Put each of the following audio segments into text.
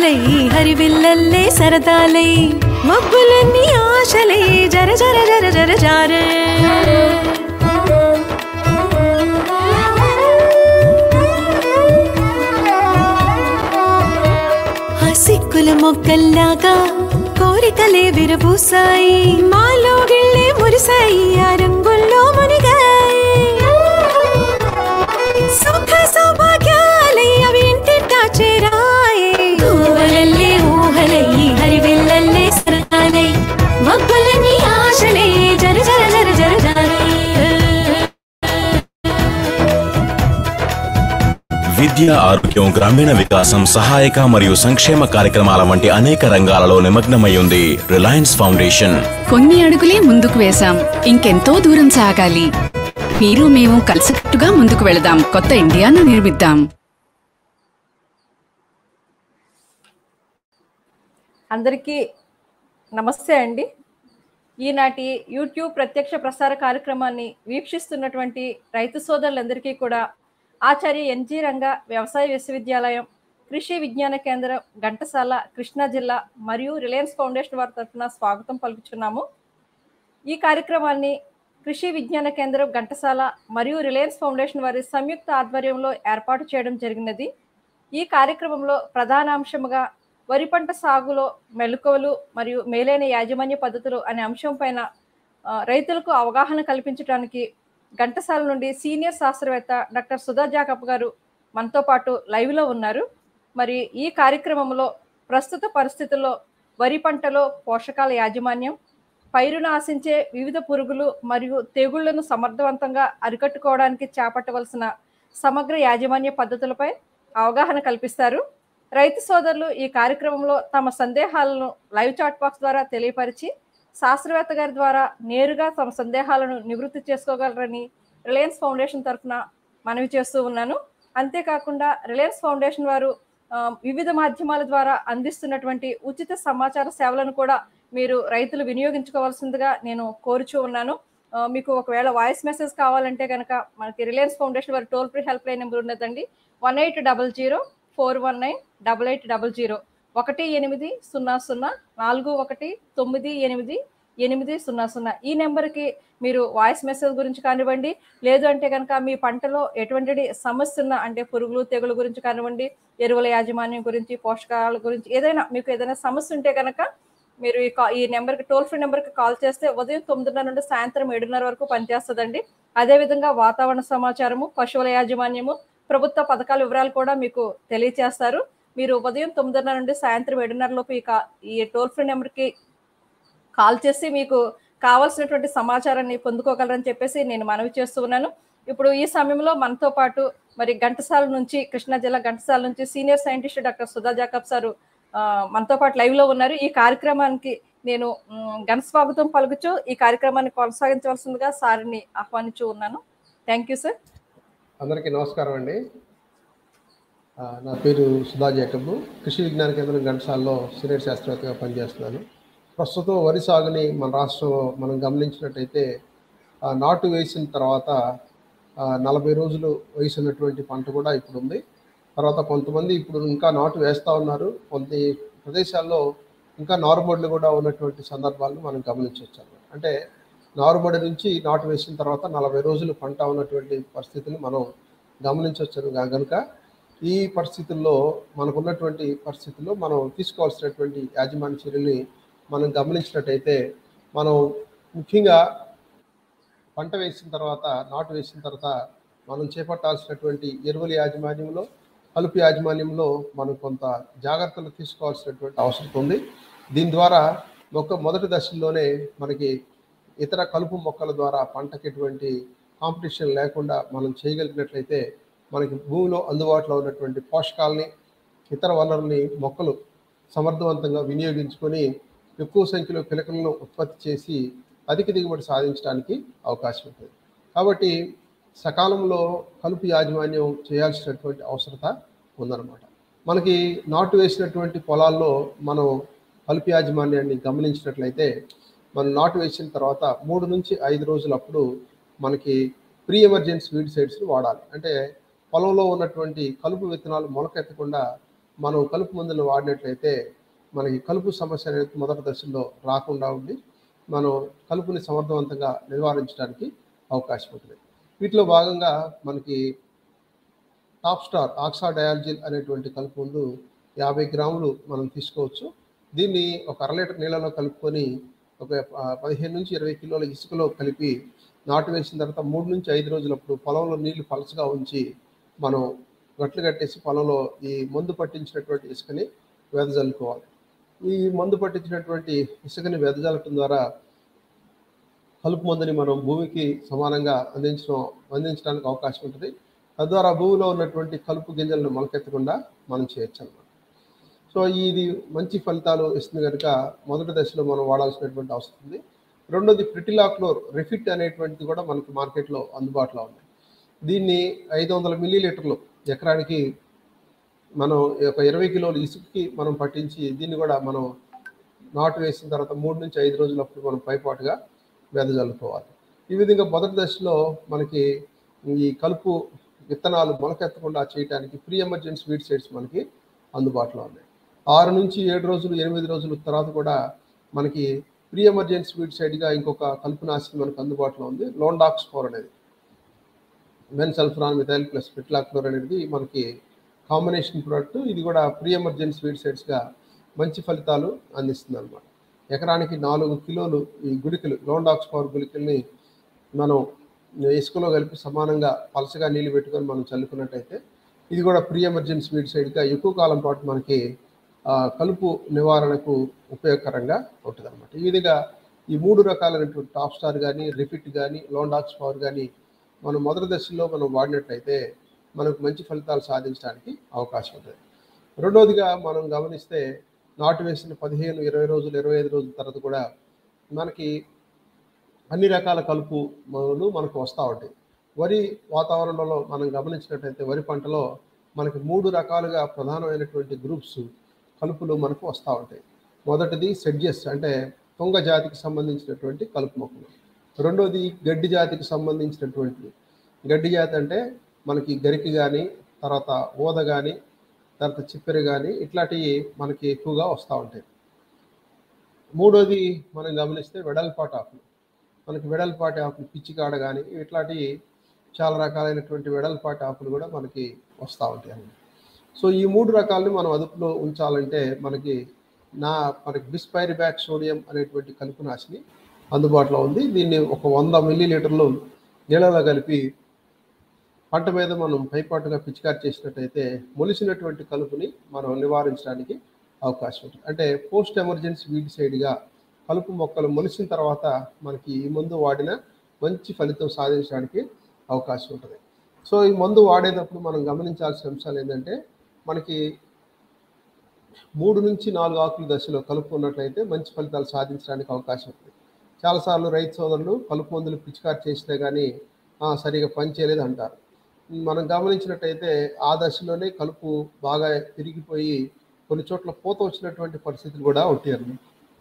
హురై హరివిల్లల్లే సరదాలై మబ్బులన్నీ ఆశలై జర జర జర జర జారే ఆ సిక్కుల మొక్కల్లాగా కోరికలే విరబూసాయి మాలో గిళ్ళే మురిసాయి ఆ రంగుల్లో మునిగాయి సుఖ సౌభాగ్యాలై అవి ఇంటింటా చేరాయి ఊహలల్లే ఊహలై హరివెల్లల్లే సరదాలై మబ్బులని ఆశలే జర జర జర జర జారే విద్య ఆరోగ్యం గ్రామీణ వికాసం సహాయక మరియు సంక్షేమ కార్యక్రమాల వంటి అనేక రంగాలలో నిమగ్నమై ఉంది రిలయన్స్ ఫౌండేషన్ కొన్ని అడుగులే ముందుకు వేశాం ఇంకెంతో దూరం సాగాలి మీరు మేము కలిసికట్టుగా ముందుకు వెళదాం కొత్త ఇండియాను నిర్మిద్దాం అందరికీ నమస్తే అండి ఈనాటి యూట్యూబ్ ప్రత్యక్ష ప్రసార కార్యక్రమాన్ని వీక్షిస్తున్నటువంటి రైతు సోదరులందరికీ కూడా ఆచార్య ఎన్జి రంగ వ్యవసాయ విశ్వవిద్యాలయం కృషి విజ్ఞాన కేంద్రం ఘంటసాల కృష్ణా జిల్లా మరియు రిలయన్స్ ఫౌండేషన్ వారి తరఫున స్వాగతం పలుకుచున్నాము ఈ కార్యక్రమాన్ని కృషి విజ్ఞాన కేంద్రం ఘంటసాల మరియు రిలయన్స్ ఫౌండేషన్ వారి సంయుక్త ఆధ్వర్యంలో ఏర్పాటు చేయడం జరిగినది ఈ కార్యక్రమంలో ప్రధాన అంశముగా వరి పంట సాగులో మెలకువలు మరియు మేలైన యాజమాన్య పద్ధతులు అనే అంశం పైన ఆ, రైతులకు అవగాహన కల్పించడానికి ఘంటసాల నుండి సీనియర్ శాస్త్రవేత్త డాక్టర్ సుధా జాకప్ గారు మనతో పాటు లైవ్లో ఉన్నారు మరి ఈ కార్యక్రమంలో ప్రస్తుత పరిస్థితుల్లో వరి పంటలో పోషకాల యాజమాన్యం పైరును ఆశించే వివిధ పురుగులు మరియు తెగుళ్లను సమర్థవంతంగా అరికట్టుకోవడానికి చేపట్టవలసిన సమగ్ర యాజమాన్య పద్ధతులపై అవగాహన కల్పిస్తారు రైతు సోదరులు ఈ కార్యక్రమంలో తమ సందేహాలను లైవ్ చాట్ బాక్స్ ద్వారా తెలియపరిచి శాస్త్రవేత్త గారి ద్వారా నేరుగా తమ సందేహాలను నివృత్తి చేసుకోగలరని రిలయన్స్ ఫౌండేషన్ తరఫున మనవి చేస్తూ ఉన్నాను అంతేకాకుండా రిలయన్స్ ఫౌండేషన్ వారు ఆ, వివిధ మాధ్యమాల ద్వారా అందిస్తున్నటువంటి ఉచిత సమాచార సేవలను కూడా మీరు రైతులు వినియోగించుకోవాల్సిందిగా నేను కోరుచూ ఉన్నాను ఆ, మీకు ఒకవేళ వాయిస్ మెసేజ్ కావాలంటే కనుక మనకి రిలయన్స్ ఫౌండేషన్ వారి toll free help line number ఉన్నదండి one eight double zero four one nine double eight double zero ఒకటి ఎనిమిది సున్నా సున్నా నాలుగు ఒకటి తొమ్మిది ఎనిమిది ఎనిమిది సున్నా సున్నా ఈ నెంబర్కి మీరు వాయిస్ మెసేజ్ గురించి కానివ్వండి లేదు అంటే కనుక మీ పంటలో ఎటువంటి సమస్య ఉన్న అంటే పురుగులు తెగులు గురించి కానివ్వండి ఎరువుల యాజమాన్యం గురించి పోషకాల గురించి ఏదైనా మీకు ఏదైనా సమస్య ఉంటే కనుక మీరు ఈ కా ఈ నెంబర్కి టోల్ ఫ్రీ నెంబర్కి కాల్ చేస్తే ఉదయం తొమ్మిదిన్నర నుండి సాయంత్రం ఏడున్నర వరకు పనిచేస్తుందండి అదేవిధంగా వాతావరణ సమాచారము పశువుల యాజమాన్యము ప్రభుత్వ పథకాల వివరాలు కూడా మీకు తెలియచేస్తారు మీరు ఉదయం తొమ్మిదిన్నర నుండి సాయంత్రం ఏడున్నర లోపు ఈ కా ఈ టోల్ ఫ్రీ నెంబర్కి కాల్ చేసి మీకు కావాల్సినటువంటి సమాచారాన్ని పొందుకోగలరని చెప్పేసి నేను మనవి చేస్తూ ఉన్నాను ఇప్పుడు ఈ సమయంలో మనతో పాటు మరి ఘంటసాల నుంచి కృష్ణా జిల్లా ఘంటసాల నుంచి senior scientist doctor Sudha Jacob sir ఆ, మనతో పాటు లైవ్ లో ఉన్నారు ఈ కార్యక్రమానికి నేను మ్, ఘన స్వాగతం పలుకుచు ఈ కార్యక్రమాన్ని కొనసాగించవలసిందిగా సార్ని ఆహ్వానించు ఉన్నాను థ్యాంక్ యూ సార్ అందరికీ నమస్కారం అండి ఆ, నా పేరు సుధా జేకబ్ కృషి విజ్ఞాన కేంద్రం ఘంటసాలలో సీనియర్ శాస్త్రవేత్తగా పనిచేస్తున్నాను ప్రస్తుతం వరి సాగుని మన రాష్ట్రంలో మనం గమనించినట్టయితే ఆ, నాటు వేసిన తర్వాత ఆ, నలభై రోజులు వయసు ఉన్నటువంటి పంట కూడా ఇప్పుడు ఉంది తర్వాత కొంతమంది ఇప్పుడు ఇంకా నాటు వేస్తూ ఉన్నారు కొంత ప్రదేశాల్లో ఇంకా నారుమడులు కూడా ఉన్నటువంటి సందర్భాలను మనం గమనించవచ్చు అన్నమాట. అంటే నారుమడి నుంచి నాటు వేసిన తర్వాత నలభై రోజులు పంట ఉన్నటువంటి పరిస్థితిని మనం గమనించవచ్చు కనుక ఈ పరిస్థితుల్లో మనకున్నటువంటి పరిస్థితుల్లో మనం తీసుకోవాల్సినటువంటి యాజమాన్య చర్యల్ని మనం గమనించినట్టయితే మనం ముఖ్యంగా పంట వేసిన తర్వాత నాటు వేసిన తర్వాత మనం చేపట్టాల్సినటువంటి ఎరువుల యాజమాన్యంలో కలుపు యాజమాన్యంలో మనం కొంత జాగ్రత్తలు తీసుకోవాల్సినటువంటి అవసరం ఉంది దీని ద్వారా మొక్క మొదటి దశల్లోనే మనకి ఇతర కలుపు మొక్కల ద్వారా పంటకి ఎటువంటి కాంపిటీషన్ లేకుండా మనం చేయగలిగినట్లయితే మనకి భూమిలో అందుబాటులో ఉన్నటువంటి పోషకాలని ఇతర వనరుల్ని మొక్కలు సమర్థవంతంగా వినియోగించుకొని ఎక్కువ సంఖ్యలో పిలకలను ఉత్పత్తి చేసి అధిక దిగుబడి సాధించడానికి అవకాశం ఉంటుంది కాబట్టి సకాలంలో కలుపు యాజమాన్యం చేయాల్సినటువంటి అవసరత ఉందన్నమాట మనకి నాటు వేసినటువంటి పొలాల్లో మనం కలుపు యాజమాన్యాన్ని గమనించినట్లయితే మనం నాటు వేసిన తర్వాత మూడు నుంచి ఐదు రోజులప్పుడు మనకి ప్రీ ఎమర్జెన్సీ వీడ్ సైడ్స్ని వాడాలి అంటే పొలంలో ఉన్నటువంటి కలుపు విత్తనాలు మొలకెత్తకుండా మనం కలుపు మందులు వాడినట్లయితే మనకి కలుపు సమస్య అనేది మొదటి దశలో రాకుండా ఉండి మనం కలుపుని సమర్థవంతంగా నివారించడానికి అవకాశం ఉంటుంది వీటిలో భాగంగా మనకి టాప్ స్టార్ ఆక్సా డయాలజిల్ అనేటువంటి కలుపు మందు యాభై గ్రాములు మనం తీసుకోవచ్చు దీన్ని ఒక అర లీటర్ నీళ్ళలో కలుపుకొని ఒక ఆ, పదిహేను నుంచి ఇరవై కిలోల ఇసుకలో కలిపి నాటు వేసిన తర్వాత మూడు నుంచి ఐదు రోజులప్పుడు పొలంలో నీళ్లు పలసగా ఉంచి మనం గట్లు కట్టేసి పొలంలో ఈ మందు పట్టించినటువంటి ఇసుకని వెదజల్లుకోవాలి ఈ మందు పట్టించినటువంటి ఇసుకని వెదజల్లటం ద్వారా కలుపు మందుని మనం భూమికి సమానంగా అందించడం అందించడానికి అవకాశం ఉంటుంది తద్వారా భూమిలో ఉన్నటువంటి కలుపు గింజలను మొలకెత్తకుండా మనం చేయొచ్చు అన్నమాట సో ఇది మంచి ఫలితాలు ఇస్తుంది కనుక మొదటి దశలో మనం వాడాల్సినటువంటి అవసరం ఉంది రెండోది ప్రిటిలాక్లోర్ రిఫిట్ అనేటువంటిది కూడా మనకి మార్కెట్లో అందుబాటులో ఉంది దీన్ని ఐదు వందల మిల్లీ లీటర్లు ఎకరానికి మనం ఒక ఇరవై కిలోలు ఇసుకకి మనం పట్టించి దీన్ని కూడా మనం నాటు వేసిన తర్వాత మూడు నుంచి ఐదు రోజులప్పుడు మనం పైపాటుగా వెదజల్లుకోవాలి ఈ విధంగా మొదటి దశలో మనకి ఈ కలుపు విత్తనాలు మొలకెత్తకుండా చేయడానికి ప్రీ ఎమర్జెన్సీ వీడ్ సైడ్స్ మనకి అందుబాటులో ఉన్నాయి ఆరు నుంచి ఏడు రోజులు ఎనిమిది రోజుల తర్వాత కూడా మనకి ప్రీ ఎమర్జెన్సీ వీడ్ సైడ్గా ఇంకొక కలుపు నాశనం మనకు అందుబాటులో ఉంది లోండాక్స్ ఫోర్ అనేది bensulfuron methyl plus pretilachlor అనేది మనకి కాంబినేషన్ ప్రోడక్ట్ ఇది కూడా ప్రీ ఎమర్జెన్సీ వీడ్ సైడ్స్గా మంచి ఫలితాలు అందిస్తుంది అనమాట ఎకరానికి నాలుగు కిలోలు ఈ గుళికలు లోండాక్స్ పవర్ గుళికల్ని మనం ఇసుకలో కలిపి సమానంగా పలసగా నీళ్లు పెట్టుకొని మనం చల్లుకున్నట్టయితే ఇది కూడా ప్రీ ఎమర్జెన్సీ వీడ్ సైడ్గా ఎక్కువ కాలం పాటు మనకి ఆ, కలుపు నివారణకు ఉపయోగకరంగా ఉంటుంది అనమాట ఈ విధంగా ఈ మూడు రకాలైనటువంటి టాప్ స్టార్ కానీ రిఫిట్ కానీ లోండాక్స్ పవర్ కానీ మనం మొదటి దశలో మనం వాడినట్లయితే మనకు మంచి ఫలితాలు సాధించడానికి అవకాశం ఉంటుంది రెండవదిగా మనం గమనిస్తే నాటు వేసిన పదిహేను ఇరవై రోజులు ఇరవై ఐదు రోజుల తర్వాత కూడా మనకి అన్ని రకాల కలుపు మొదలు మనకు వస్తూ ఉంటాయి వరి వాతావరణంలో మనం గమనించినట్టయితే వరి పంటలో మనకి మూడు రకాలుగా ప్రధానమైనటువంటి గ్రూప్స్ కలుపులు మనకు వస్తూ ఉంటాయి మొదటిది సెడ్జెస్ అంటే తుంగ జాతికి సంబంధించినటువంటి కలుపు మొక్కలు రెండోది గడ్డి జాతికి సంబంధించినటువంటివి గడ్డి జాతి అంటే మనకి గరికి కానీ తర్వాత ఊద కానీ తర్వాత చిప్పెర కానీ ఇట్లాంటివి మనకి ఎక్కువగా వస్తూ ఉంటాయి మూడోది మనం గమనిస్తే వెడల్పాటి ఆకులు మనకి వెడల్పాటి ఆకులు పిచ్చికాడ కానీ ఇట్లాంటివి చాలా రకాలైనటువంటి వెడల్పాటి ఆకులు కూడా మనకి వస్తూ ఉంటాయి అన్నమాట సో ఈ మూడు రకాలని మనం అదుపులో ఉంచాలంటే మనకి నా మనకి బిస్పైరిబ్యాక్ సోడియం అనేటువంటి కలుపునాశిని అందుబాటులో ఉంది దీన్ని ఒక వంద మిల్లీ లీటర్లు నీళ్ళలో కలిపి పంట మీద మనం పైపాటుగా పిచికారి చేసినట్టయితే మొలిసినటువంటి కలుపుని మనం నివారించడానికి అవకాశం ఉంటుంది అంటే పోస్ట్ ఎమర్జెన్సీ వీడి సైడ్గా కలుపు మొక్కలు మొలిసిన తర్వాత మనకి ఈ మందు వాడిన మంచి ఫలితం సాధించడానికి అవకాశం ఉంటుంది సో ఈ మందు వాడేటప్పుడు మనం గమనించాల్సిన అంశాలు ఏంటంటే మనకి మూడు నుంచి నాలుగు ఆకుల దశలో కలుపు ఉన్నట్లయితే మంచి ఫలితాలు సాధించడానికి అవకాశం ఉంది చాలాసార్లు రైతు సోదరులు కలుపు మందులు పిచికారి చేసినా కానీ "ఆ, సరిగా పనిచేయలేదు అంటారు మనం గమనించినట్టయితే ఆ దశలోనే కలుపు బాగా పెరిగిపోయి కొన్ని చోట్ల పూత వచ్చినటువంటి పరిస్థితులు కూడా ఉంటాయి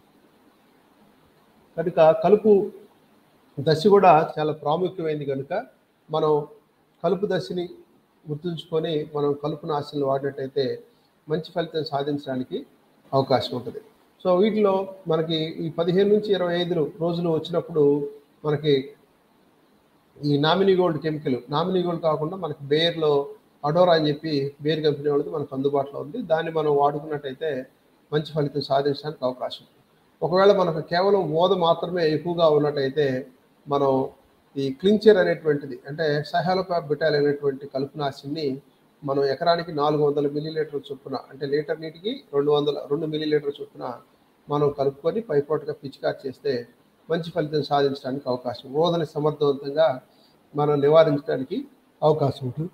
కనుక కలుపు దశ కూడా చాలా ప్రాముఖ్యమైనది కనుక మనం కలుపు దశని గుర్తుంచుకొని మనం కలుపు నాశనలు వాడినట్టయితే మంచి ఫలితం సాధించడానికి అవకాశం ఉంటుంది సో వీటిలో మనకి ఈ పదిహేను నుంచి ఇరవై ఐదు రోజులు వచ్చినప్పుడు మనకి ఈ Nominee Gold chemical Nominee Gold కాకుండా మనకి బేర్లో అడోరా అని చెప్పి బేర్ కంపెనీ వాళ్ళది మనకు అందుబాటులో ఉంది దాన్ని మనం వాడుకున్నట్టయితే మంచి ఫలితం సాధించడానికి అవకాశం ఉంది ఒకవేళ మనకు కేవలం ఓద మాత్రమే ఎక్కువగా ఉన్నట్టయితే మనం ఈ క్లించర్ అనేటువంటిది అంటే సహాలోపాప్ బిటాల్ అనేటువంటి కలుపునాశిని మనం ఎకరానికి నాలుగు వందల మిల్లీ లీటర్ చొప్పున అంటే లీటర్ నీటికి రెండు వందల రెండు మిల్లీ లీటర్ చొప్పున మనం కలుపుకొని పైపోటుగా పిచికారి చేస్తే మంచి ఫలితం సాధించడానికి అవకాశం ఓదని సమర్థవంతంగా మనం నివారించడానికి అవకాశం ఉంటుంది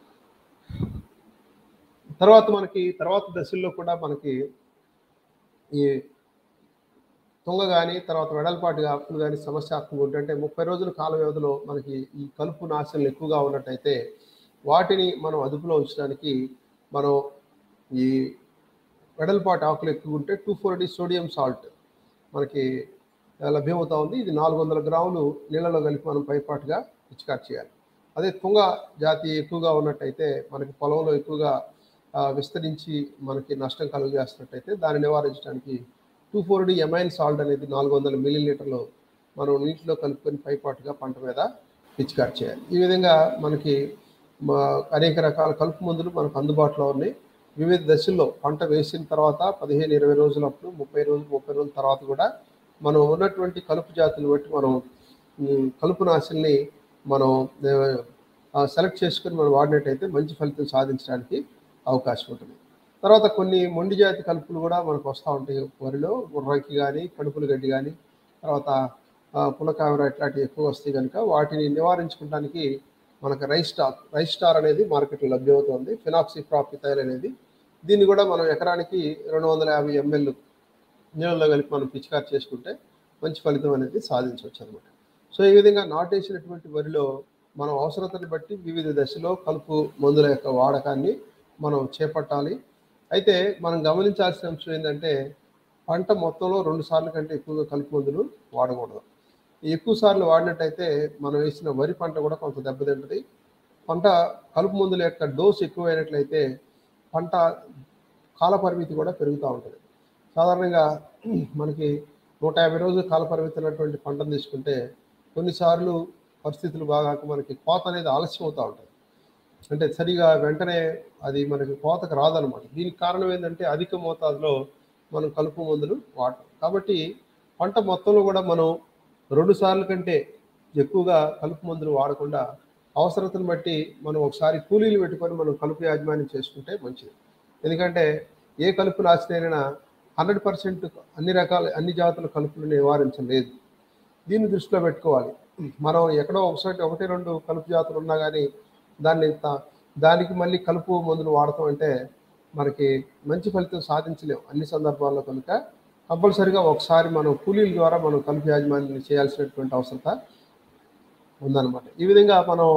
తర్వాత మనకి తర్వాత దశల్లో కూడా మనకి ఈ తుంగ కానీ తర్వాత వెడల్పాటి ఆకులు కానీ సమస్యాత్మకంగా ఉంటే అంటే ముప్పై రోజుల కాల వ్యవధిలో మనకి ఈ కలుపు నాశనలు ఎక్కువగా ఉన్నట్టయితే వాటిని మనం అదుపులో ఉంచడానికి మనం ఈ వెడల్పాటి ఆకులు ఎక్కువ ఉంటే two four D sodium salt మనకి లభ్యమవుతా ఉంది ఇది నాలుగు వందల గ్రాములు నీళ్ళలో కలిపి మనం పైపాటుగా పిచికారి చేయాలి అదే తుంగ జాతి ఎక్కువగా ఉన్నట్టయితే మనకి పొలంలో ఎక్కువగా ఆ, విస్తరించి మనకి నష్టం కలుగజేస్తున్నట్టయితే దాన్ని నివారించడానికి two four D amine salt అనేది నాలుగు వందల మిల్లీలీటర్లు మనం నీటిలో కలుపుకొని పైపాటుగా పంట మీద పిచికారి చేయాలి ఈ విధంగా మనకి మా అనేక రకాల కలుపు మందులు మనకు అందుబాటులో ఉన్నాయి వివిధ దశల్లో పంట వేసిన తర్వాత పదిహేను ఇరవై రోజులప్పుడు ముప్పై రోజులు ముప్పై రోజుల తర్వాత కూడా మనం ఉన్నటువంటి కలుపు జాతులు బట్టి మనం ఈ కలుపు నాశల్ని మనం ఆ, సెలెక్ట్ చేసుకుని మనం వాడినట్టయితే మంచి ఫలితం సాధించడానికి అవకాశం ఉంటుంది తర్వాత కొన్ని మొండి జాతి కలుపులు కూడా మనకు వస్తూ ఉంటాయి వరిలో గుర్రంకి కానీ కడుపుల గడ్డి కానీ తర్వాత ఆ, పులకామెర ఇట్లాంటివి ఎక్కువ వస్తాయి కనుక వాటిని నివారించుకోవడానికి మనకు రైస్ స్టార్ రైస్ స్టార్ అనేది మార్కెట్లో లభ్యమవుతుంది ఫినాక్సి ప్రాపితైల్ అనేది దీన్ని కూడా మనం ఎకరానికి రెండు వందల యాభై ఎంఎల్ నీళ్ళలో కలిపి మనం పిచికారి చేసుకుంటే మంచి ఫలితం అనేది సాధించవచ్చు అనమాట సో ఈ విధంగా నాటేసినటువంటి వరిలో మనం అవసరతను బట్టి వివిధ దశలో కలుపు మందుల యొక్క వాడకాన్ని మనం చేపట్టాలి అయితే మనం గమనించాల్సిన అంశం ఏంటంటే పంట మొత్తంలో రెండు సార్లు కంటే ఎక్కువగా కలుపు మందులు వాడకూడదు ఎక్కువ సార్లు వాడినట్టయితే మనం వేసిన వరి పంట కూడా కొంత దెబ్బతింటుంది పంట కలుపు మందుల యొక్క డోస్ ఎక్కువైనట్లయితే పంట కాల పరిమితి కూడా పెరుగుతూ ఉంటుంది సాధారణంగా మనకి నూట యాభై రోజులు కాల పరిమితి ఉన్నటువంటి పంటను తీసుకుంటే కొన్నిసార్లు పరిస్థితులు బాగా మనకి కోత అనేది ఆలస్యం అవుతూ ఉంటుంది అంటే సరిగా వెంటనే అది మనకి కోతకు రాదనమాట దీనికి కారణం ఏంటంటే అధిక మోతాదులో మనం కలుపు మందులు వాడటం కాబట్టి పంట మొత్తంలో కూడా మనం రెండు సార్లు కంటే ఎక్కువగా కలుపు మందులు వాడకుండా అవసరతను బట్టి మనం ఒకసారి కూలీలు పెట్టుకొని మనం కలుపు యాజమాన్యం చేసుకుంటే మంచిది ఎందుకంటే ఏ కలుపు నాశనైనా హండ్రెడ్ పర్సెంట్ అన్ని రకాల అన్ని జాతుల కలుపులను నివారించలేదు దీన్ని దృష్టిలో పెట్టుకోవాలి మనం ఎక్కడో ఒకసారి ఒకటి రెండు కలుపు జాతులు ఉన్నా కానీ దాన్ని త- దానికి మళ్ళీ కలుపు మందులు వాడటం అంటే మనకి మంచి ఫలితం సాధించలేం అన్ని సందర్భాల్లో కనుక కంపల్సరిగా ఒకసారి మనం కూలీల ద్వారా మనం కలుపు యాజమాన్యం చేయాల్సినటువంటి అవసరత ఉందన్నమాట ఈ విధంగా మనం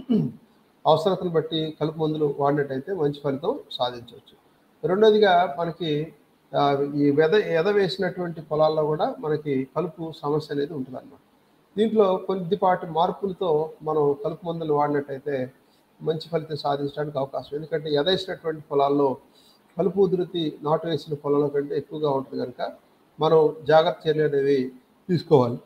అవసరతను బట్టి కలుపు మందులు వాడినట్టయితే మంచి ఫలితం సాధించవచ్చు రెండోదిగా మనకి ఆ, ఈ వెద ఎద వేసినటువంటి పొలాల్లో కూడా మనకి కలుపు సమస్య అనేది ఉంటుంది దీంట్లో కొద్దిపాటి మార్పులతో మనం కలుపు మందులు వాడినట్టయితే మంచి ఫలితం సాధించడానికి అవకాశం ఎందుకంటే ఎదేసినటువంటి పొలాల్లో కలుపు ఉధృతి నాటు వేసిన పొలాల కంటే ఎక్కువగా ఉంటుంది కనుక మనం జాగ్రత్త చర్యలు అనేవి తీసుకోవాలి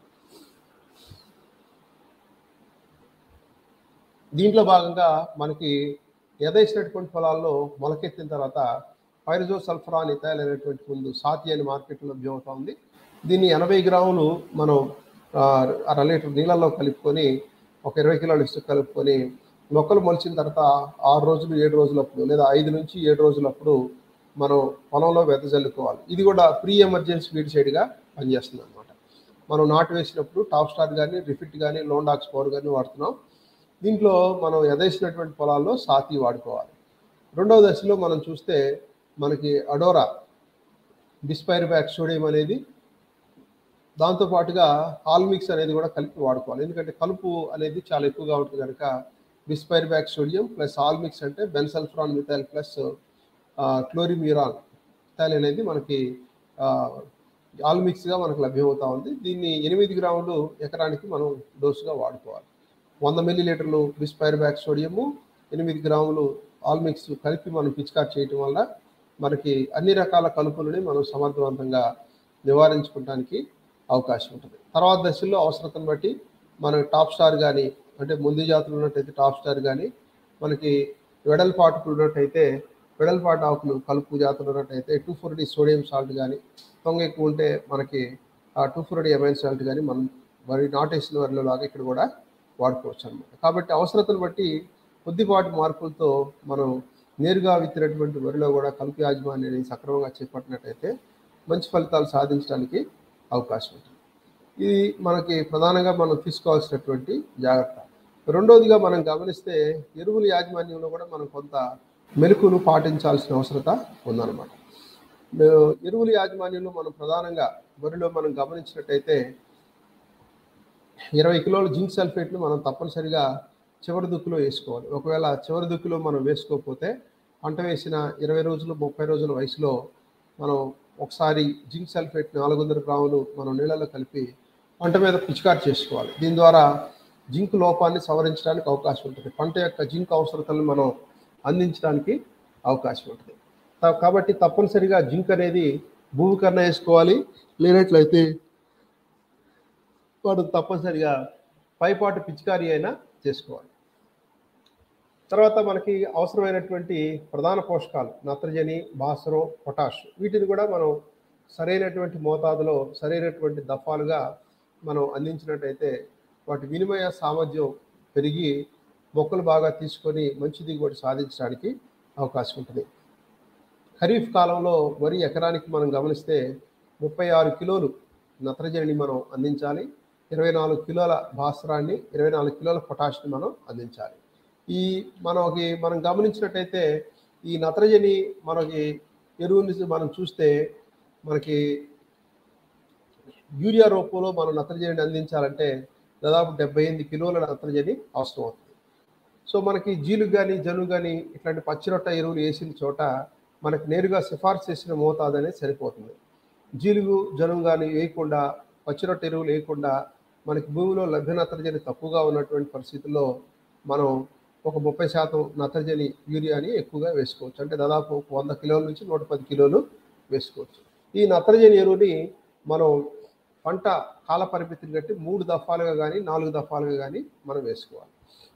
దీంట్లో భాగంగా మనకి ఎదేసినటువంటి పొలాల్లో మొలకెత్తిన తర్వాత పైరజో సల్ఫరాన్ ఇథైల్ అనేటువంటి ముందు సాతి అని మార్కెట్లో లభ్యమవుతా ఉంది దీన్ని ఎనభై గ్రాములు మనం ఆ, అర లీటర్ నీళ్ళల్లో కలుపుకొని ఒక ఇరవై కిలోల ఇసుక కలుపుకొని మొక్కలు మొలిచిన తర్వాత ఆరు రోజులు ఏడు రోజులప్పుడు లేదా ఐదు నుంచి ఏడు రోజులప్పుడు మనం పొలంలో వెదజల్లుకోవాలి ఇది కూడా ప్రీ ఎమర్జెన్సీ వీడ్ సైడ్గా పనిచేస్తుంది అనమాట మనం నాటు వేసినప్పుడు టాప్ స్టార్ కానీ రిఫిట్ కానీ లోండాక్స్ పవర్ కానీ వాడుతున్నాం దీంట్లో మనం ఎదేసినటువంటి పొలాల్లో సాతి వాడుకోవాలి రెండవ దశలో మనం చూస్తే మనకి అడోరా డిస్పైర్ బ్యాక్ సోడియం అనేది దాంతో పాటుగా ఆల్మిక్స్ అనేది కూడా కలిపి వాడుకోవాలి ఎందుకంటే కలుపు అనేది చాలా ఎక్కువగా ఉంటుంది కనుక bispyribac sodium plus Almix అంటే bensulfuron methyl plus chlorimuron methyl అనేది మనకి ఆల్మిక్స్గా మనకు లభ్యమవుతా ఉంది దీన్ని ఎనిమిది గ్రాములు ఎకరానికి మనం డోసుగా వాడుకోవాలి వంద మిల్లీ లీటర్లు డిస్పైర్ బ్యాక్ సోడియము ఎనిమిది గ్రాములు ఆల్మిక్స్ కలిపి మనం పిచికార్ చేయటం వల్ల మనకి అన్ని రకాల కలుపులని మనం సమర్థవంతంగా నివారించుకోవడానికి అవకాశం ఉంటుంది తర్వాత దశల్లో అవసరతను బట్టి మన టాప్ స్టార్ కానీ అంటే ముందు జాతులు ఉన్నట్టయితే టాప్ స్టార్ కానీ మనకి వెడల్పాటు ఉన్నట్టయితే వెడల్పాటు ఆకులు కలుపు జాతులు ఉన్నట్టయితే two four D sodium salt కానీ తొంగ ఎక్కువ ఉంటే మనకి ఆ two four D amine salt కానీ మనం వరి నాటేసిన వరిలో లాగా ఇక్కడ కూడా వాడుకోవచ్చు అనమాట కాబట్టి అవసరతను బట్టి కొద్దిపాటి మార్పులతో మనం నేరుగా విత్తినటువంటి వరిలో కూడా కలుపు యాజమాన్యాన్ని సక్రమంగా చేపట్టినట్టయితే మంచి ఫలితాలు సాధించడానికి అవకాశం ఉంటుంది ఇది మనకి ప్రధానంగా మనం తీసుకోవాల్సినటువంటి జాగ్రత్త రెండోదిగా మనం గమనిస్తే ఎరువుల యాజమాన్యంలో కూడా మనం కొంత మెలకులు పాటించాల్సిన అవసరత ఉందన్నమాట మే- ఎరువుల యాజమాన్యంలో మనం ప్రధానంగా వరిలో మనం గమనించినట్టయితే ఇరవై కిలోల జింక్ సల్ఫేట్ను మనం తప్పనిసరిగా చివరి దుక్కులో వేసుకోవాలి ఒకవేళ చివరి దుక్కులో మనం వేసుకోకపోతే పంట వేసిన ఇరవై రోజులు ముప్పై రోజుల వయసులో మనం ఒకసారి జింక్ సల్ఫేట్ నాలుగు వందల గ్రాములు మనం నీళ్ళలో కలిపి పంట మీద పిచికారి చేసుకోవాలి దీని ద్వారా జింక్ లోపాన్ని సవరించడానికి అవకాశం ఉంటుంది పంట యొక్క జింక్ అవసరతలను మనం అందించడానికి అవకాశం ఉంటుంది తా- కాబట్టి తప్పనిసరిగా జింక్ అనేది భూమి కన్నా వేసుకోవాలి లేనట్లయితే వాడు తప్పనిసరిగా పైపాటు పిచికారీ అయినా చేసుకోవాలి తర్వాత మనకి అవసరమైనటువంటి ప్రధాన పోషకాలు నత్రజని భాస్వరం పొటాష్ వీటిని కూడా మనం సరైనటువంటి మోతాదులో సరైనటువంటి దఫాలుగా మనం అందించినట్టయితే వాటి వినిమయ సామర్థ్యం పెరిగి మొక్కలు బాగా తీసుకొని మంచి దిగుబడి సాధించడానికి అవకాశం ఉంటుంది ఖరీఫ్ కాలంలో వరి ఎకరానికి మనం గమనిస్తే ముప్పై ఆరు కిలోలు నత్రజనిని మనం అందించాలి ఇరవై నాలుగు కిలోల భాస్వరాన్ని ఇరవై నాలుగు కిలోల పొటాష్ని మనం అందించాలి ఈ మనకి మనం గమనించినట్టయితే ఈ నత్రజని మనకి ఎరువుని మనం చూస్తే మనకి యూరియా రూపంలో మనం నత్రజనిని అందించాలంటే దాదాపు డెబ్బై ఎనిమిది కిలోల నత్రజని అవసరం అవుతుంది సో మనకి జీలు కానీ జను కానీ ఇట్లాంటి పచ్చిరొట్ట ఎరువులు వేసిన చోట మనకి నేరుగా సిఫార్సు చేసిన మోతాదు అనేది సరిపోతుంది జీలుగు జనం కానీ వేయకుండా పచ్చిరొట్ట ఎరువులు వేయకుండా మనకి భూమిలో లభ్య నత్రజని తక్కువగా ఉన్నటువంటి పరిస్థితుల్లో మనం ఒక ముప్పై శాతం నత్రజని యూరియాని ఎక్కువగా వేసుకోవచ్చు అంటే దాదాపు ఒక వంద కిలోల నుంచి నూట పది కిలోలు వేసుకోవచ్చు ఈ నత్రజని ఎరువుని మనం పంట కాల పరిమితిని బట్టి మూడు దఫాలుగా కానీ నాలుగు దఫాలుగా కానీ మనం వేసుకోవాలి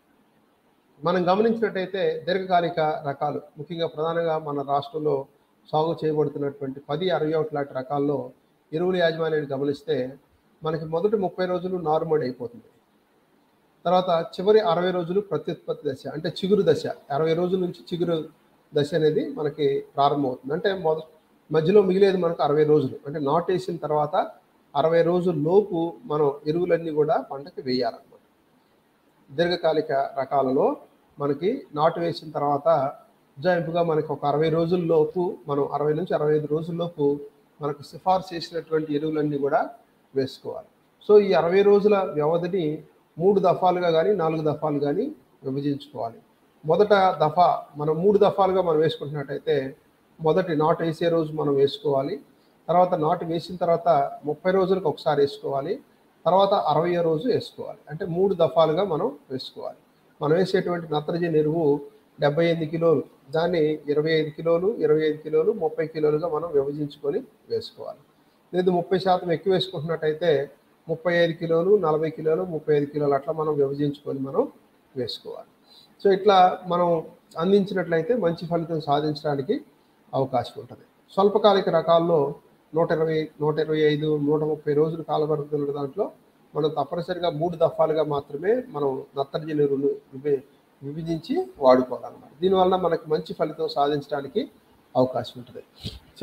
మనం గమనించినట్టయితే దీర్ఘకాలిక రకాలు ముఖ్యంగా ప్రధానంగా మన రాష్ట్రంలో సాగు చేయబడుతున్నటువంటి పది అరవై ఒకటి లాంటి రకాల్లో ఎరువుల యాజమాన్యాన్ని గమనిస్తే మనకి మొదటి ముప్పై రోజులు నార్మల్ అయిపోతుంది తర్వాత చివరి అరవై రోజులు ప్రత్యుత్పత్తి దశ అంటే చిగురు దశ అరవై రోజుల నుంచి చిగురు దశ అనేది మనకి ప్రారంభమవుతుంది అంటే మొద మధ్యలో మిగిలేది మనకు అరవై రోజులు అంటే నాటు వేసిన తర్వాత అరవై రోజుల లోపు మనం ఎరువులన్నీ కూడా పంటకి వేయాలన్నమాట దీర్ఘకాలిక రకాలలో మనకి నాటు వేసిన తర్వాత ఉజ్జాయింపుగా మనకి ఒక అరవై రోజుల్లోపు మనం అరవై నుంచి అరవై ఐదు రోజుల్లోపు మనకు సిఫార్సు చేసినటువంటి ఎరువులన్నీ కూడా వేసుకోవాలి సో ఈ అరవై రోజుల వ్యవధిని మూడు దఫాలుగా కానీ నాలుగు దఫాలు కానీ విభజించుకోవాలి మొదట దఫా మనం మూడు దఫాలుగా మనం వేసుకుంటున్నట్టయితే మొదటి నాటు వేసే రోజు మనం వేసుకోవాలి తర్వాత నాటు వేసిన తర్వాత ముప్పై రోజులకు ఒకసారి వేసుకోవాలి తర్వాత అరవై రోజు వేసుకోవాలి అంటే మూడు దఫాలుగా మనం వేసుకోవాలి మనం వేసేటువంటి నత్రజని ఎరువు డెబ్బై ఎనిమిది కిలోలు దాన్ని ఇరవై ఐదు కిలోలు ఇరవై ఐదు కిలోలు ముప్పై కిలోలుగా మనం విభజించుకొని వేసుకోవాలి లేదు ముప్పై శాతం ఎక్కువ వేసుకుంటున్నట్టయితే ముప్పై ఐదు కిలోలు నలభై కిలోలు ముప్పై ఐదు కిలోలు అట్లా మనం విభజించుకొని మనం వేసుకోవాలి సో ఇట్లా మనం అందించినట్లయితే మంచి ఫలితం సాధించడానికి అవకాశం ఉంటుంది స్వల్పకాలిక రకాల్లో నూట ఇరవై నూట ఇరవై ఐదు నూట ముప్పై రోజులు కాలపరిమితులు దాంట్లో మనం తప్పనిసరిగా మూడు దఫాలుగా మాత్రమే మనం నత్రజని ఎరువును విభ విభజించి వాడుకోవాలన్నమాట దీనివల్ల మనకి మంచి ఫలితం సాధించడానికి అవకాశం ఉంటుంది సో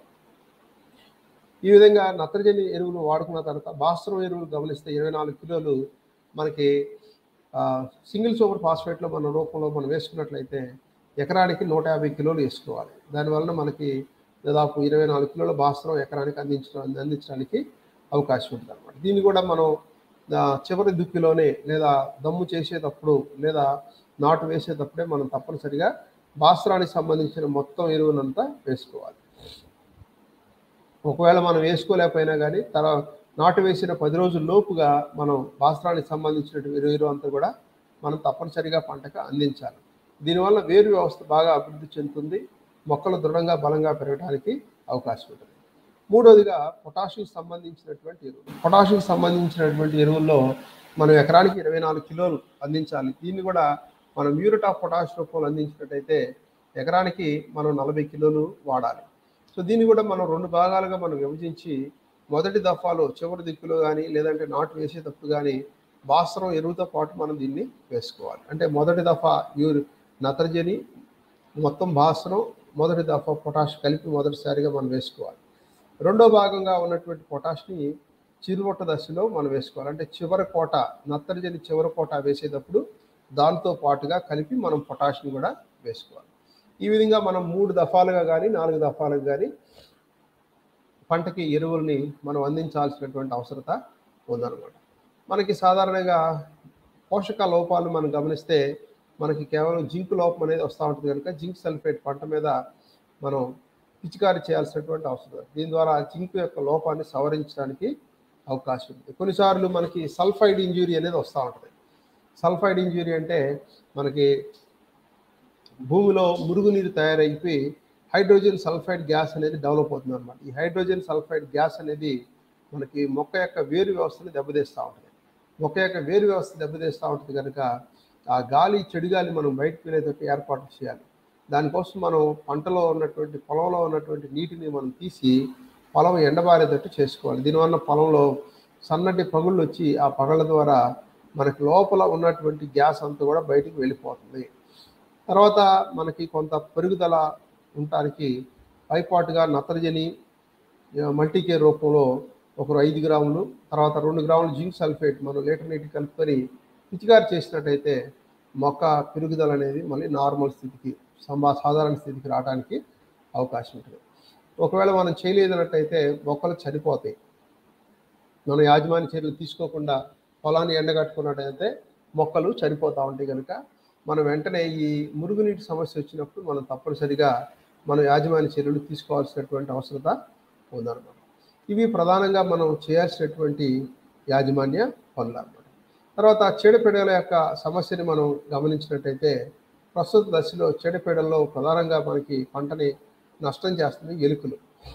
ఈ విధంగా నత్రజని ఎరువులు వాడుకున్న తర్వాత భాస్వరం ఎరువులు గమనిస్తే ఇరవై నాలుగు కిలోలు మనకి ఆ, సింగిల్ సూపర్ ఫాస్ఫేట్లో మన రూపంలో మనం వేసుకున్నట్లయితే ఎకరానికి నూట యాభై కిలోలు వేసుకోవాలి దానివల్ల మనకి దాదాపు ఇరవై నాలుగు కిలోల భాస్వరం ఎకరానికి అందించడం అందించడానికి అవకాశం ఉంటుంది అనమాట దీన్ని కూడా మనం ఆ, చివరి దుక్కిలోనే లేదా దమ్ము చేసేటప్పుడు లేదా నాటు వేసేటప్పుడే మనం తప్పనిసరిగా భాస్వరానికి సంబంధించిన మొత్తం ఎరువునంతా వేసుకోవాలి ఒకవేళ మనం వేసుకోలేకపోయినా కానీ తర్వాత నాటు వేసిన పది రోజుల లోపుగా మనం భాస్వరానికి సంబంధించిన ఎరువు అంతా కూడా మనం తప్పనిసరిగా పంటకు అందించాలి దీనివల్ల వేరు వ్యవస్థ బాగా అభివృద్ధి చెందుతుంది మొక్కలు దృఢంగా బలంగా పెరగడానికి అవకాశం ఉంటుంది మూడోదిగా పొటాషియం సంబంధించినటువంటి ఎరువులు పొటాషియం సంబంధించినటువంటి ఎరువుల్లో మనం ఎకరానికి ఇరవై నాలుగు కిలోలు అందించాలి దీన్ని కూడా మనం మ్యూరేట్ ఆఫ్ పొటాష్ రూపంలో అందించినట్టయితే ఎకరానికి మనం నలభై కిలోలు వాడాలి సో దీన్ని కూడా మనం రెండు భాగాలుగా మనం విభజించి మొదటి దఫాలో చివరి దిక్కులో కానీ లేదంటే నాటు వేసేటప్పుడు కానీ భాస్వరం ఎరువుతో పాటు మనం దీన్ని వేసుకోవాలి అంటే మొదటి దఫా యూరి నత్రజని మొత్తం భాస్వరం మొదటి దఫా పొటాష్ కలిపి మొదటిసారిగా మనం వేసుకోవాలి రెండో భాగంగా ఉన్నటువంటి పొటాష్ని చిరువొట్ట దశలో మనం వేసుకోవాలి అంటే చివరి కోట నత్రజని చివరి కోట వేసేటప్పుడు దాంతో పాటుగా కలిపి మనం పొటాష్ని కూడా వేసుకోవాలి ఈ విధంగా మనం మూడు దఫాలుగా కానీ నాలుగు దఫాలుగా కానీ పంటకి ఎరువుల్ని మనం అందించాల్సినటువంటి అవసరత ఉందన్నమాట మనకి సాధారణంగా పోషక లోపాలు మనం గమనిస్తే మనకి కేవలం జింక్ లోపం అనేది వస్తూ ఉంటుంది కనుక జింక్ సల్ఫేట్ పంట మీద మనం పిచికారీ చేయాల్సినటువంటి అవసరం ఉంది. దీని ద్వారా జింక్ యొక్క లోపాన్ని సవరించడానికి అవకాశం ఉంది కొన్నిసార్లు మనకి సల్ఫైడ్ ఇంజురీ అనేది వస్తూ ఉంటుంది సల్ఫైడ్ ఇంజురీ అంటే మనకి భూమిలో మురుగునీరు తయారైపోయి హైడ్రోజన్ సల్ఫైడ్ గ్యాస్ అనేది డెవలప్ అవుతుంది అనమాట ఈ హైడ్రోజన్ సల్ఫైడ్ గ్యాస్ అనేది మనకి మొక్క యొక్క వేరు వ్యవస్థని దెబ్బతీస్తూ ఉంటుంది మొక్క యొక్క వేరు వ్యవస్థ దెబ్బతీస్తూ ఉంటుంది కనుక ఆ గాలి చెడు గాలి మనం బయటకు వెళ్ళేటట్టు ఏర్పాటు చేయాలి దానికోసం మనం పంటలో ఉన్నటువంటి పొలంలో ఉన్నటువంటి నీటిని మనం తీసి పొలం ఎండబారేటట్టు చేసుకోవాలి దీనివల్ల పొలంలో సన్నటి పగుళ్ళు వచ్చి ఆ పగళ్ళ ద్వారా మనకి లోపల ఉన్నటువంటి గ్యాస్ అంతా కూడా బయటికి వెళ్ళిపోతుంది తర్వాత మనకి కొంత పెరుగుదల ఉండటానికి పైపాటుగా నత్రజని మల్టీకేర్ రూపంలో ఒక ఐదు గ్రాములు తర్వాత రెండు గ్రాములు జింక్ సల్ఫేట్ మనం లీటర్ నీటి కలుపుకొని పిచికారి చేసినట్టయితే మొక్క పెరుగుదల అనేది మళ్ళీ నార్మల్ స్థితికి సంబా సాధారణ స్థితికి రావడానికి అవకాశం ఉంటుంది ఒకవేళ మనం చేయలేదన్నట్టయితే మొక్కలు చనిపోతాయి మనం యాజమాన్య చర్యలు తీసుకోకుండా పొలాన్ని ఎండగట్టుకున్నట్టయితే మొక్కలు చనిపోతూ ఉంటాయి కనుక మనం వెంటనే ఈ మురుగునీటి సమస్య వచ్చినప్పుడు మనం తప్పనిసరిగా మనం యాజమాన్య చర్యలు తీసుకోవాల్సినటువంటి అవసరత ఉందన్నమాట ఇవి ప్రధానంగా మనం చేయాల్సినటువంటి యాజమాన్య పనులు అన్నమాట తర్వాత చీడపీడల యొక్క సమస్యని మనం గమనించినట్టయితే ప్రస్తుత దశలో చీడపీడల్లో ప్రధానంగా మనకి పంటని నష్టం చేస్తుంది ఎలుకలు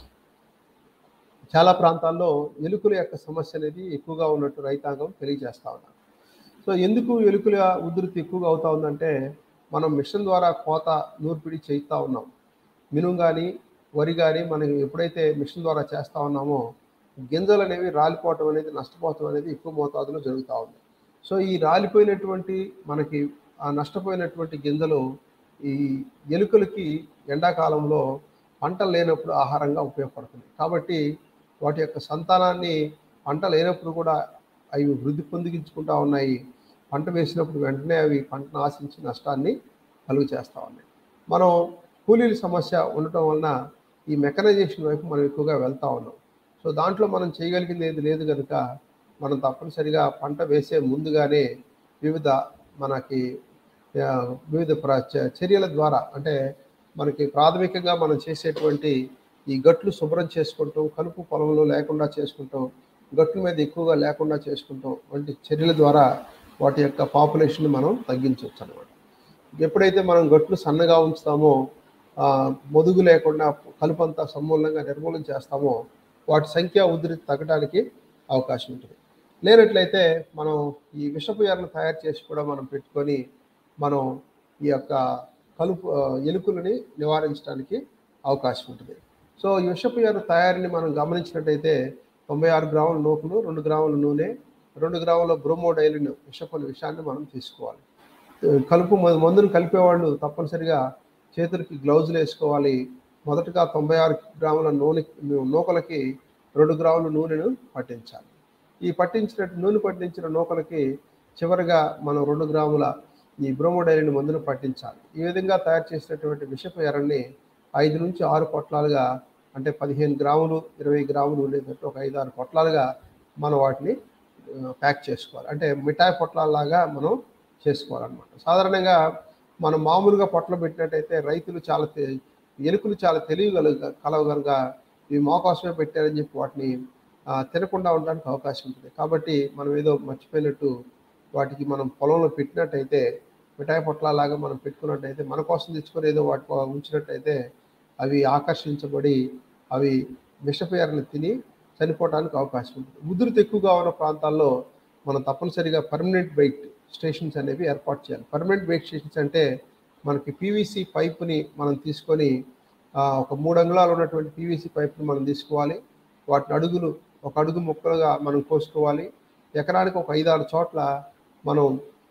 చాలా ప్రాంతాల్లో ఎలుకల యొక్క సమస్య అనేది ఎక్కువగా ఉన్నట్టు రైతాంగం తెలియజేస్తా ఉన్నారు సో ఎందుకు ఎలుకల ఉధృతి ఎక్కువగా అవుతా ఉందంటే మనం మిషన్ ద్వారా కోత నూర్పిడి చేయిస్తూ ఉన్నాం మినుము కానీ వరి కానీ మనం ఎప్పుడైతే మిషన్ ద్వారా చేస్తూ ఉన్నామో గింజలు అనేవి రాలిపోవటం అనేది నష్టపోవటం అనేది ఎక్కువ మోతాదులో జరుగుతూ ఉంది సో ఈ రాలిపోయినటువంటి మనకి ఆ నష్టపోయినటువంటి గింజలు ఈ ఎలుకలకి ఎండాకాలంలో పంట లేనప్పుడు ఆహారంగా ఉపయోగపడుతుంది కాబట్టి వాటి యొక్క సంతానాన్ని పంట లేనప్పుడు కూడా అవి వృద్ధి పొందిగించుకుంటా ఉన్నాయి పంట వేసినప్పుడు వెంటనే అవి పంటను ఆశించి నష్టాన్ని కలుగు చేస్తూ ఉన్నాయి మనం కూలీల సమస్య ఉండటం వలన ఈ మెకనైజేషన్ వైపు మనం ఎక్కువగా వెళ్తూ ఉన్నాం సో దాంట్లో మనం చేయగలిగింది ఏది లేదు కనుక మనం తప్పనిసరిగా పంట వేసే ముందుగానే వివిధ మనకి ఆ, వివిధ ప్ర- చ- చర్యల ద్వారా అంటే మనకి ప్రాథమికంగా మనం చేసేటువంటి ఈ గట్లు శుభ్రం చేసుకుంటాం కలుపు పొలంలో లేకుండా చేసుకుంటాం గట్ల మీద ఎక్కువగా లేకుండా చేసుకుంటాం వంటి చర్యల ద్వారా వాటి యొక్క పాపులేషన్ మనం తగ్గించవచ్చు అనమాట ఎప్పుడైతే మనం గట్లు సన్నగా ఉంచుతామో ఆ, మొదుగు లేకుండా కలుపంతా సమూలంగా నిర్మూలన చేస్తామో వాటి సంఖ్య ఉధృతి తగ్గడానికి అవకాశం ఉంటుంది లేనట్లయితే మనం ఈ విషపు ఎర్రను తయారు చేసి కూడా మనం పెట్టుకొని మనం ఈ యొక్క కలుపు ఆ, ఎలుకలని నివారించడానికి అవకాశం ఉంటుంది సో ఈ విషపు ఎర్ర తయారీని మనం గమనించినట్టయితే తొంభై ఆరు గ్రాముల నూకలు రెండు గ్రాముల నూనె రెండు గ్రాముల బ్రోమోడైలిన్ విషపు విషాన్ని మనం తీసుకోవాలి కలుపు మ- మందును కలిపేవాళ్ళు తప్పనిసరిగా చేతులకి గ్లౌజులు వేసుకోవాలి మొదటగా తొంభై ఆరు గ్రాముల నూనె నూకలకి రెండు గ్రాముల నూనెను పట్టించాలి ఈ పట్టించిన నూనె పట్టించిన నూకలకి చివరిగా మనం రెండు గ్రాముల ఈ బ్రోమోడైలిన్ మందును పట్టించాలి ఈ విధంగా తయారు చేసినటువంటి విషపు ఎర్రని ఐదు నుంచి ఆరు పొట్లాలుగా అంటే పదిహేను గ్రాములు ఇరవై గ్రాములు ఉండేటట్టు ఒక ఐదు ఆరు పొట్లాలుగా మనం వాటిని ఆ, ప్యాక్ చేసుకోవాలి అంటే మిఠాయి పొట్లాలాగా మనం చేసుకోవాలన్నమాట సాధారణంగా మనం మామూలుగా పొట్లు పెట్టినట్టయితే రైతులు చాలా తె- ఎలుకలు చాలా తెలియగల కలవు కనుక ఇవి మా కోసమే పెట్టారని చెప్పి వాటిని ఆ, తినకుండా ఉండడానికి అవకాశం ఉంటుంది కాబట్టి మనం ఏదో మర్చిపోయినట్టు వాటికి మనం పొలంలో పెట్టినట్టయితే మిఠాయి పొట్లాలాగా మనం పెట్టుకున్నట్టయితే మన కోసం తెచ్చుకొని ఏదో వాటి కో- ఉంచినట్టయితే అవి ఆకర్షించబడి అవి విషపేరని తిని చనిపోవడానికి అవకాశం ఉంటుంది ఉధృతి ఎక్కువగా ఉన్న ప్రాంతాల్లో మనం తప్పనిసరిగా పర్మనెంట్ వెయిట్ స్టేషన్స్ అనేవి ఏర్పాటు చేయాలి పర్మనెంట్ వెయిట్ స్టేషన్స్ అంటే మనకి పీవీసీ పైప్ని మనం తీసుకొని ఆ, ఒక మూడు అంగుళాలు ఉన్నటువంటి పీవీసీ పైప్ని మనం తీసుకోవాలి వాటిని అడుగులు ఒక అడుగు ముక్కలుగా మనం కోసుకోవాలి ఎకరానికి ఒక ఐదారు చోట్ల మనం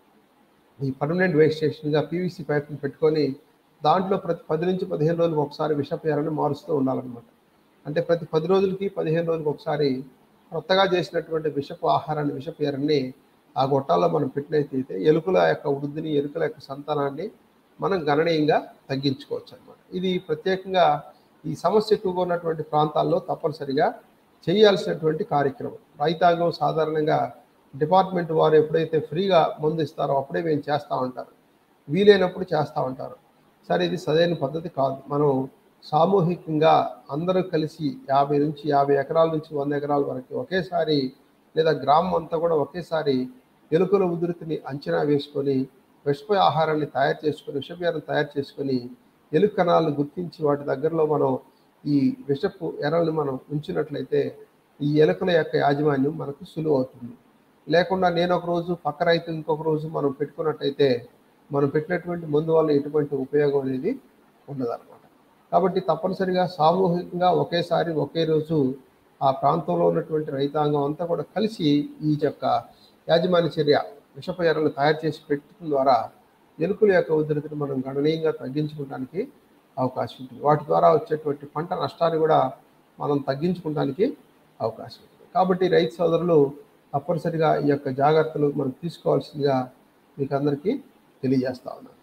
ఈ పర్మనెంట్ వేస్ట్ స్టేషన్గా పీవీసీ పైప్ని పెట్టుకొని దాంట్లో ప్రతి పది నుంచి పదిహేను రోజులకు ఒకసారి విషపేరని మారుస్తూ ఉండాలన్నమాట అంటే ప్రతి పది రోజులకి పదిహేను రోజులకు ఒకసారి కొత్తగా చేసినటువంటి విషపు ఆహారాన్ని విషపేరని ఆ గొట్టాల్లో మనం పెట్టినట్టయితే ఎలుకల యొక్క వృద్ధిని ఎలుకల యొక్క సంతానాన్ని మనం గణనీయంగా తగ్గించుకోవచ్చు అనమాట ఇది ప్రత్యేకంగా ఈ సమస్య ఎక్కువగా ఉన్నటువంటి ప్రాంతాల్లో తప్పనిసరిగా చేయాల్సినటువంటి కార్యక్రమం రైతాంగం సాధారణంగా డిపార్ట్మెంట్ వారు ఎప్పుడైతే ఫ్రీగా మందు ఇస్తారో అప్పుడే మేము చేస్తూ ఉంటారు వీలైనప్పుడు చేస్తూ ఉంటారు సరే ఇది సరైన పద్ధతి కాదు మనం సామూహికంగా అందరూ కలిసి యాభై నుంచి యాభై ఎకరాల నుంచి వంద ఎకరాల వరకు ఒకేసారి లేదా గ్రామం అంతా కూడా ఒకేసారి ఎలుకల ఉధృతిని అంచనా వేసుకొని విషప ఆహారాన్ని తయారు చేసుకొని విషపేరం తయారు చేసుకొని ఎలుక కణాలను గుర్తించి వాటి దగ్గరలో మనం ఈ విషపు ఎరలను మనం ఉంచినట్లయితే ఈ ఎలుకల యొక్క యాజమాన్యం మనకు సులువు అవుతుంది లేకుండా నేను ఒక రోజు పక్క రైతు ఇంకొక రోజు మనం పెట్టుకున్నట్టయితే మనం పెట్టినటువంటి మందు వల్ల ఎటువంటి ఉపయోగం అనేది ఉండదన్నమాట కాబట్టి తప్పనిసరిగా సామూహికంగా ఒకేసారి ఒకే రోజు ఆ ప్రాంతంలో ఉన్నటువంటి రైతాంగం అంతా కూడా కలిసి ఈ యొక్క యాజమాన్య చర్య విషప ఎరలు తయారు చేసి పెట్టడం ద్వారా ఎలుకల యొక్క ఉధృతిని మనం గణనీయంగా తగ్గించుకోవడానికి అవకాశం ఉంటుంది వాటి ద్వారా వచ్చేటువంటి పంట నష్టాన్ని కూడా మనం తగ్గించుకోవడానికి అవకాశం ఉంటుంది కాబట్టి రైతు సోదరులు తప్పనిసరిగా ఈ యొక్క జాగ్రత్తలు మనం తీసుకోవాల్సిందిగా మీకు అందరికీ తెలియజేస్తా ఉన్నాను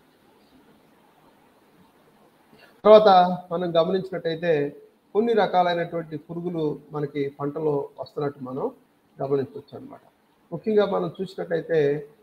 తర్వాత మనం గమనించినట్టయితే కొన్ని రకాలైనటువంటి పురుగులు మనకి పంటలో వస్తున్నట్టు మనం గమనించవచ్చు అనమాట ముఖ్యంగా మనం చూసినట్టయితే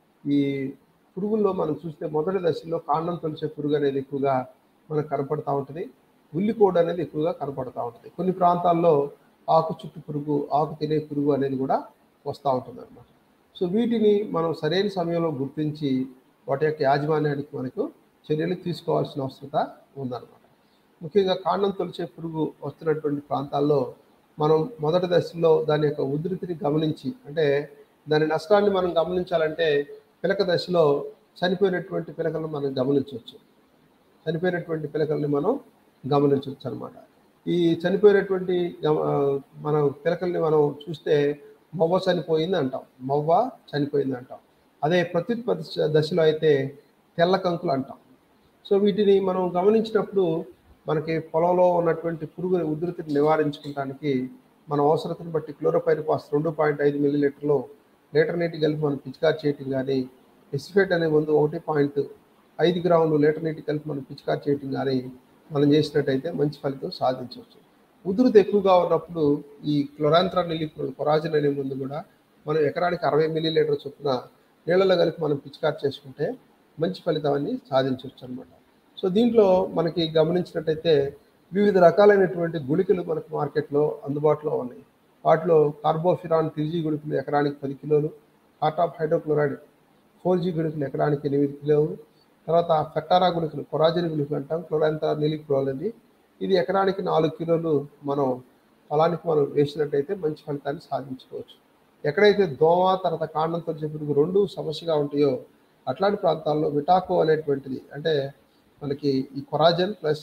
ఈ పురుగుల్లో మనం చూస్తే మొదటి దశలో కాండం తొలిచే పురుగు అనేది ఎక్కువగా మనకు కనపడతా ఉంటుంది ఉల్లికోడు అనేది ఎక్కువగా కనపడతా ఉంటుంది కొన్ని ప్రాంతాల్లో ఆకు చుట్టు పురుగు ఆకు తినే పురుగు అనేది కూడా వస్తూ ఉంటుంది అనమాట సో వీటిని మనం సరైన సమయంలో గుర్తించి వాటి యొక్క యాజమాన్యానికి మనకు చర్యలు తీసుకోవాల్సిన అవసరత ఉందన్నమాట ముఖ్యంగా కాండం తొలిచే పురుగు వస్తున్నటువంటి ప్రాంతాల్లో మనం మొదటి దశలో దాని యొక్క ఉధృతిని గమనించి అంటే దాని నష్టాన్ని మనం గమనించాలంటే పిలక దశలో చనిపోయినటువంటి పిలకలను మనం గమనించవచ్చు చనిపోయినటువంటి పిలకల్ని మనం గమనించవచ్చు అనమాట ఈ చనిపోయినటువంటి గమ- ఆ, మనం పిలకల్ని మనం చూస్తే మొవ్వ చనిపోయింది అంటాం మొవ్వ చనిపోయింది అంటాం అదే ప్రత్యుత్పత్తి చ- దశలో అయితే తెల్ల కంకులు అంటాం సో వీటిని మనం గమనించినప్పుడు మనకి పొలంలో ఉన్నటువంటి పురుగుని ఉధృతిని నివారించుకోవడానికి మన అవసరతను బట్టి క్లోరోపైర్ పాస్ రెండు పాయింట్ ఐదు మిల్లీ లీటర్లు లీటర్ నీటి కలిపి మనం పిచికారి చేయటం కానీ ఎసిఫేట్ అనే ముందు ఒకటి పాయింట్ ఐదు గ్రాములు లీటర్ నీటి కలిపి మనం పిచికారి చేయటం కానీ మనం చేసినట్టయితే మంచి ఫలితం సాధించవచ్చు ఉధృతి ఎక్కువగా ఉన్నప్పుడు ఈ క్లోరాంత్రా నిలిపులు కొరాజిన్ అనే ముందు కూడా మనం ఎకరానికి అరవై మిల్లీ లీటర్ చొప్పున నీళ్ళలో కలిపి మనం పిచికారి చేసుకుంటే మంచి ఫలితాన్ని సాధించవచ్చు అనమాట సో దీంట్లో మనకి గమనించినట్టయితే వివిధ రకాలైనటువంటి గుళికలు మనకు మార్కెట్లో అందుబాటులో ఉన్నాయి వాటిలో కార్బోఫిరాన్ త్రీ గుళికలు ఎకరానికి పది కిలోలు హాటాప్ హైడ్రోక్లోరైడ్ ఫోర్ జీ గుళికలు ఎకరానికి ఎనిమిది కిలోలు తర్వాత ఫెట్టారా గుళికలు కొరాజిన్ గుళికలు అంటాం క్లోరాంతా నిలిక్రోల్ అని ఇది ఎకరానికి నాలుగు కిలోలు మనం పొలానికి మనం వేసినట్టయితే మంచి ఫలితాన్ని సాధించుకోవచ్చు ఎక్కడైతే దోమ తర్వాత కాండం తొలిచే పురుగు రెండు సమస్యగా ఉంటాయో అట్లాంటి ప్రాంతాల్లో విటాకో అనేటువంటిది అంటే మనకి ఈ కొరాజన్ ప్లస్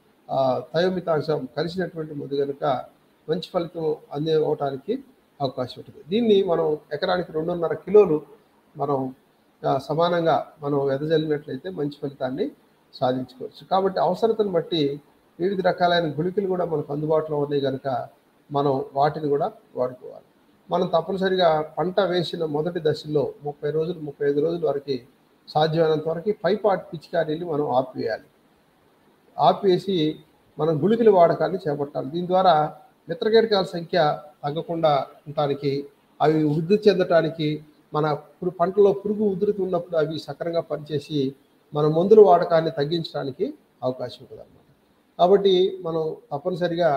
థయోమితాంశం కలిసినటువంటి మందు కనుక మంచి ఫలితం అందివటానికి అవకాశం ఉంటుంది దీన్ని మనం ఎకరానికి రెండున్నర కిలోలు మనం ఆ, సమానంగా మనం వెదజల్లినట్లయితే మంచి ఫలితాన్ని సాధించుకోవచ్చు కాబట్టి అవసరతను బట్టి వివిధ రకాలైన గుళికలు కూడా మనకు అందుబాటులో ఉన్నాయి కనుక మనం వాటిని కూడా వాడుకోవాలి మనం తప్పనిసరిగా పంట వేసిన మొదటి దశలో ముప్పై రోజులు ముప్పై ఐదు రోజుల వరకు సాధ్యమైనంత వరకు పైపాటి పిచికారీని మనం ఆపివేయాలి ఆపివేసి మనం గుళికల వాడకాన్ని చేపట్టాలి దీని ద్వారా మిత్రకీటకాల సంఖ్య తగ్గకుండా ఉండటానికి అవి వృద్ధి చెందటానికి మన ఇప్పుడు పంటలో పురుగు ఉధృతి ఉన్నప్పుడు అవి సక్రంగా పనిచేసి మన మందుల వాడకాన్ని తగ్గించడానికి అవకాశం ఉంటుంది అన్నమాట కాబట్టి మనం తప్పనిసరిగా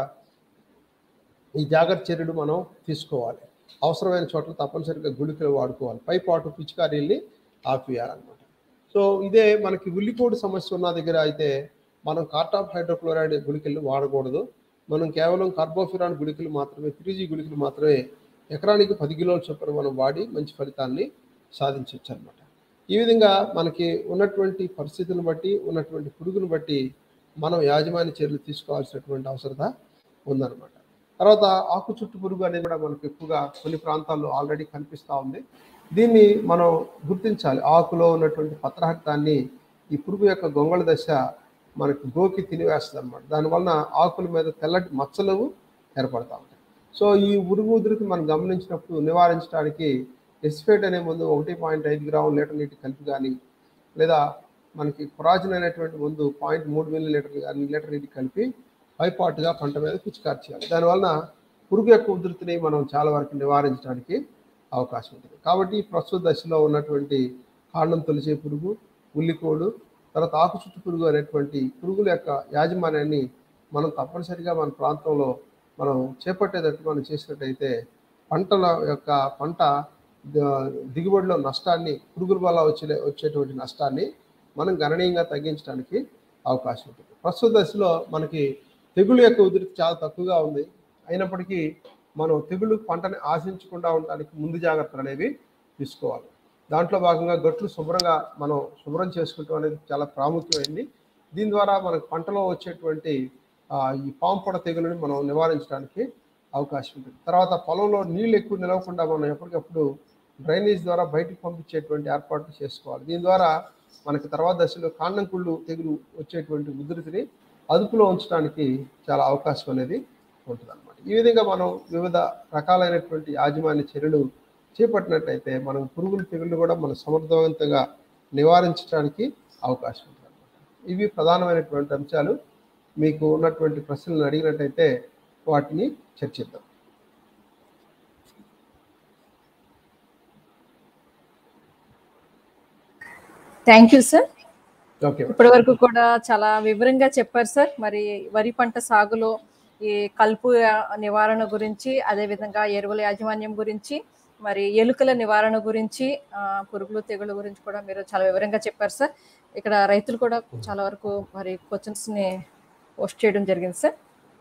ఈ జాగ్రత్త చర్యలు మనం తీసుకోవాలి అవసరమైన చోట్ల తప్పనిసరిగా గుళికలు వాడుకోవాలి పైపాటు పిచికారీల్ని ఆపివేయాలన్నమాట సో ఇదే మనకి ఉల్లికోడు సమస్య ఉన్న దగ్గర అయితే మనం కార్టాప్ హైడ్రోక్లోరైడ్ గుళికలు వాడకూడదు మనం కేవలం కార్బోఫిరాన్ గుళికలు మాత్రమే త్రీ జీ గుళికలు మాత్రమే ఎకరానికి పది కిలోల చొప్పున మనం వాడి మంచి ఫలితాన్ని సాధించవచ్చు అనమాట ఈ విధంగా మనకి ఉన్నటువంటి పరిస్థితులను బట్టి ఉన్నటువంటి పురుగును బట్టి మనం యాజమాన్య చర్యలు తీసుకోవాల్సినటువంటి అవసరత ఉందన్నమాట తర్వాత ఆకు చుట్టు పురుగు అనేది కూడా మనకు ఎక్కువగా కొన్ని ప్రాంతాల్లో ఆల్రెడీ కనిపిస్తూ ఉంది దీన్ని మనం గుర్తించాలి ఆకులో ఉన్నటువంటి పత్రహక్తాన్ని ఈ పురుగు యొక్క గొంగళ దశ మనకి గోకి తినివేస్తుంది అనమాట దానివలన ఆకుల మీద తెల్లటి మచ్చలు ఏర్పడతా ఉంటాయి సో ఈ ఉరుగు ఉధృతి మనం గమనించినప్పుడు నివారించడానికి ఎస్ఫేట్ అనే ముందు ఒకటి పాయింట్ ఐదు గ్రాముల లీటర్ నీటి కలిపి కానీ లేదా మనకి కొరాజిన్ అనేటువంటి ముందు పాయింట్ మూడు మిల్లీ లీటర్ కానీ లీటర్ నీటి కలిపి పైపాటుగా పంట మీద పిచికారి చేయాలి దానివలన పురుగు యొక్క ఉధృతిని మనం చాలా వరకు నివారించడానికి అవకాశం ఉంటుంది కాబట్టి ఈ ప్రస్తుత దశలో ఉన్నటువంటి కాండం తొలిచే పురుగు ఉల్లికోడు తర్వాత ఆకు చుట్టు పురుగు అనేటువంటి పురుగుల యొక్క యాజమాన్యాన్ని మనం తప్పనిసరిగా మన ప్రాంతంలో మనం చేపట్టేటట్టు మనం చేసినట్టయితే పంటల యొక్క పంట ద- దిగుబడిలో నష్టాన్ని పురుగుల వల్ల వచ్చే వచ్చేటువంటి నష్టాన్ని మనం గణనీయంగా తగ్గించడానికి అవకాశం ఉంటుంది ప్రస్తుత దశలో మనకి తెగులు యొక్క ఉధృతి చాలా తక్కువగా ఉంది అయినప్పటికీ మనం తెగులు పంటని ఆశించకుండా ఉండడానికి ముందు జాగ్రత్తలు అనేవి తీసుకోవాలి దాంట్లో భాగంగా గట్లు శుభ్రంగా మనం శుభ్రం చేసుకుంటాం అనేది చాలా ప్రాముఖ్యమైనది దీని ద్వారా మనకు పంటలో వచ్చేటువంటి ఆ, ఈ పాము పొడ తెగులని మనం నివారించడానికి అవకాశం ఉంటుంది తర్వాత పొలంలో నీళ్ళు ఎక్కువ నిలవకుండా మనం ఎప్పటికప్పుడు డ్రైనేజ్ ద్వారా బయటికి పంపించేటువంటి ఏర్పాట్లు చేసుకోవాలి దీని ద్వారా మనకి తర్వాత దశలో కాండం కుళ్ళు తెగులు వచ్చేటువంటి ఉధృతిని అదుపులో ఉంచడానికి చాలా అవకాశం అనేది ఉంటుంది అనమాట ఈ విధంగా మనం వివిధ రకాలైనటువంటి యాజమాన్య చర్యలు చేపట్టినట్లయితే మనం పురుగులు తెగుళ్ళు కూడా మనం సమర్థవంతంగా నివారించడానికి అవకాశం ఉంటుంది అనమాట ఇవి ప్రధానమైనటువంటి అంశాలు మీకు ఉన్నటువంటి ప్రశ్నలను అడిగినట్టయితే వాటిని చర్చిద్దాం థ్యాంక్ యూ సార్ ఓకే ఇప్పటి వరకు కూడా చాలా వివరంగా చెప్పారు సార్ మరి వరి పంట సాగులో ఈ కలుపు నివారణ గురించి అదేవిధంగా ఎరువుల యాజమాన్యం గురించి మరి ఎలుకల నివారణ గురించి ఆ, పురుగులు తెగులు గురించి కూడా మీరు చాలా వివరంగా చెప్పారు సార్ ఇక్కడ రైతులు కూడా చాలా వరకు మరి క్వశ్చన్స్ ని పోస్ట్ చేయడం జరిగింది సార్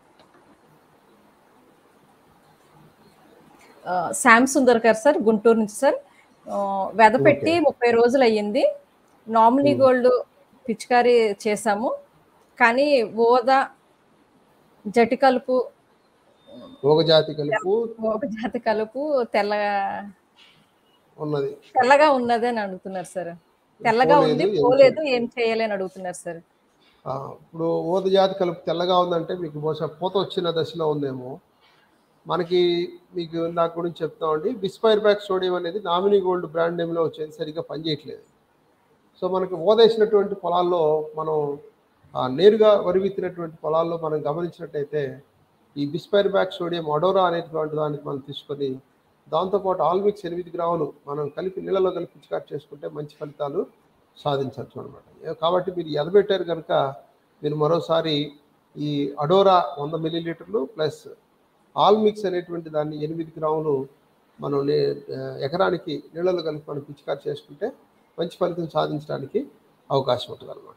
ఆ, శ్యామ్ సుందర్ గారు సార్ గుంటూరు నుంచి సార్ ఆ, వెద పెట్టి ముప్పై రోజులు అయ్యింది నామినీ గోల్డ్ పిచికారీ చేశాము కానీ ఓద జటి కలుపు ఒక జాతి కలుపు ఒక జాతి కలుపు తెల్ల ఉన్నది తెల్లగా ఉన్నది అని అడుగుతున్నారు సార్ తెల్లగా పోలేదు, ఉంది ఏం పోలేదు ఏం చేయాలి అని అడుగుతున్నారు సార్ ఆ, ఇప్పుడు ఊద జాతి కలుపు తెల్లగా ఉందంటే మీకు బహుశా పూత వచ్చిన దశలో ఉందేమో మనకి మీకు నాకు గురించి చెప్తామండి బిస్పైర్ బ్యాక్ సోడియం అనేది నామినీ గోల్డ్ బ్రాండ్ నేమ్లో వచ్చేది సరిగ్గా పనిచేయట్లేదు సో మనకి ఓదేసినటువంటి పొలాల్లో మనం ఆ, నేరుగా వరి విత్తినటువంటి పొలాల్లో మనం గమనించినట్టయితే ఈ బిస్పైర్ బ్యాక్ సోడియం అడోరా అనేటువంటి దానికి మనం తీసుకొని దాంతోపాటు ఆల్మిక్స్ ఎనిమిది గ్రాములు మనం కలిపి నీళ్ళలో కలిపి పిచికారి చేసుకుంటే మంచి ఫలితాలు సాధించవచ్చు అనమాట కాబట్టి మీరు ఎదబెట్టారు కనుక మీరు మరోసారి ఈ అడోరా వంద మిల్లీలీటర్లు ప్లస్ ఆల్ మిక్స్ అనేటువంటి దాన్ని ఎనిమిది గ్రాములు మనం నే- ఆ, ఎకరానికి నీళ్ళలో కలిపి మనం పిచికారి చేసుకుంటే మంచి ఫలితం సాధించడానికి అవకాశం ఉంటుంది అనమాట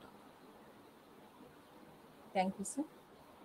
థ్యాంక్ యూ సార్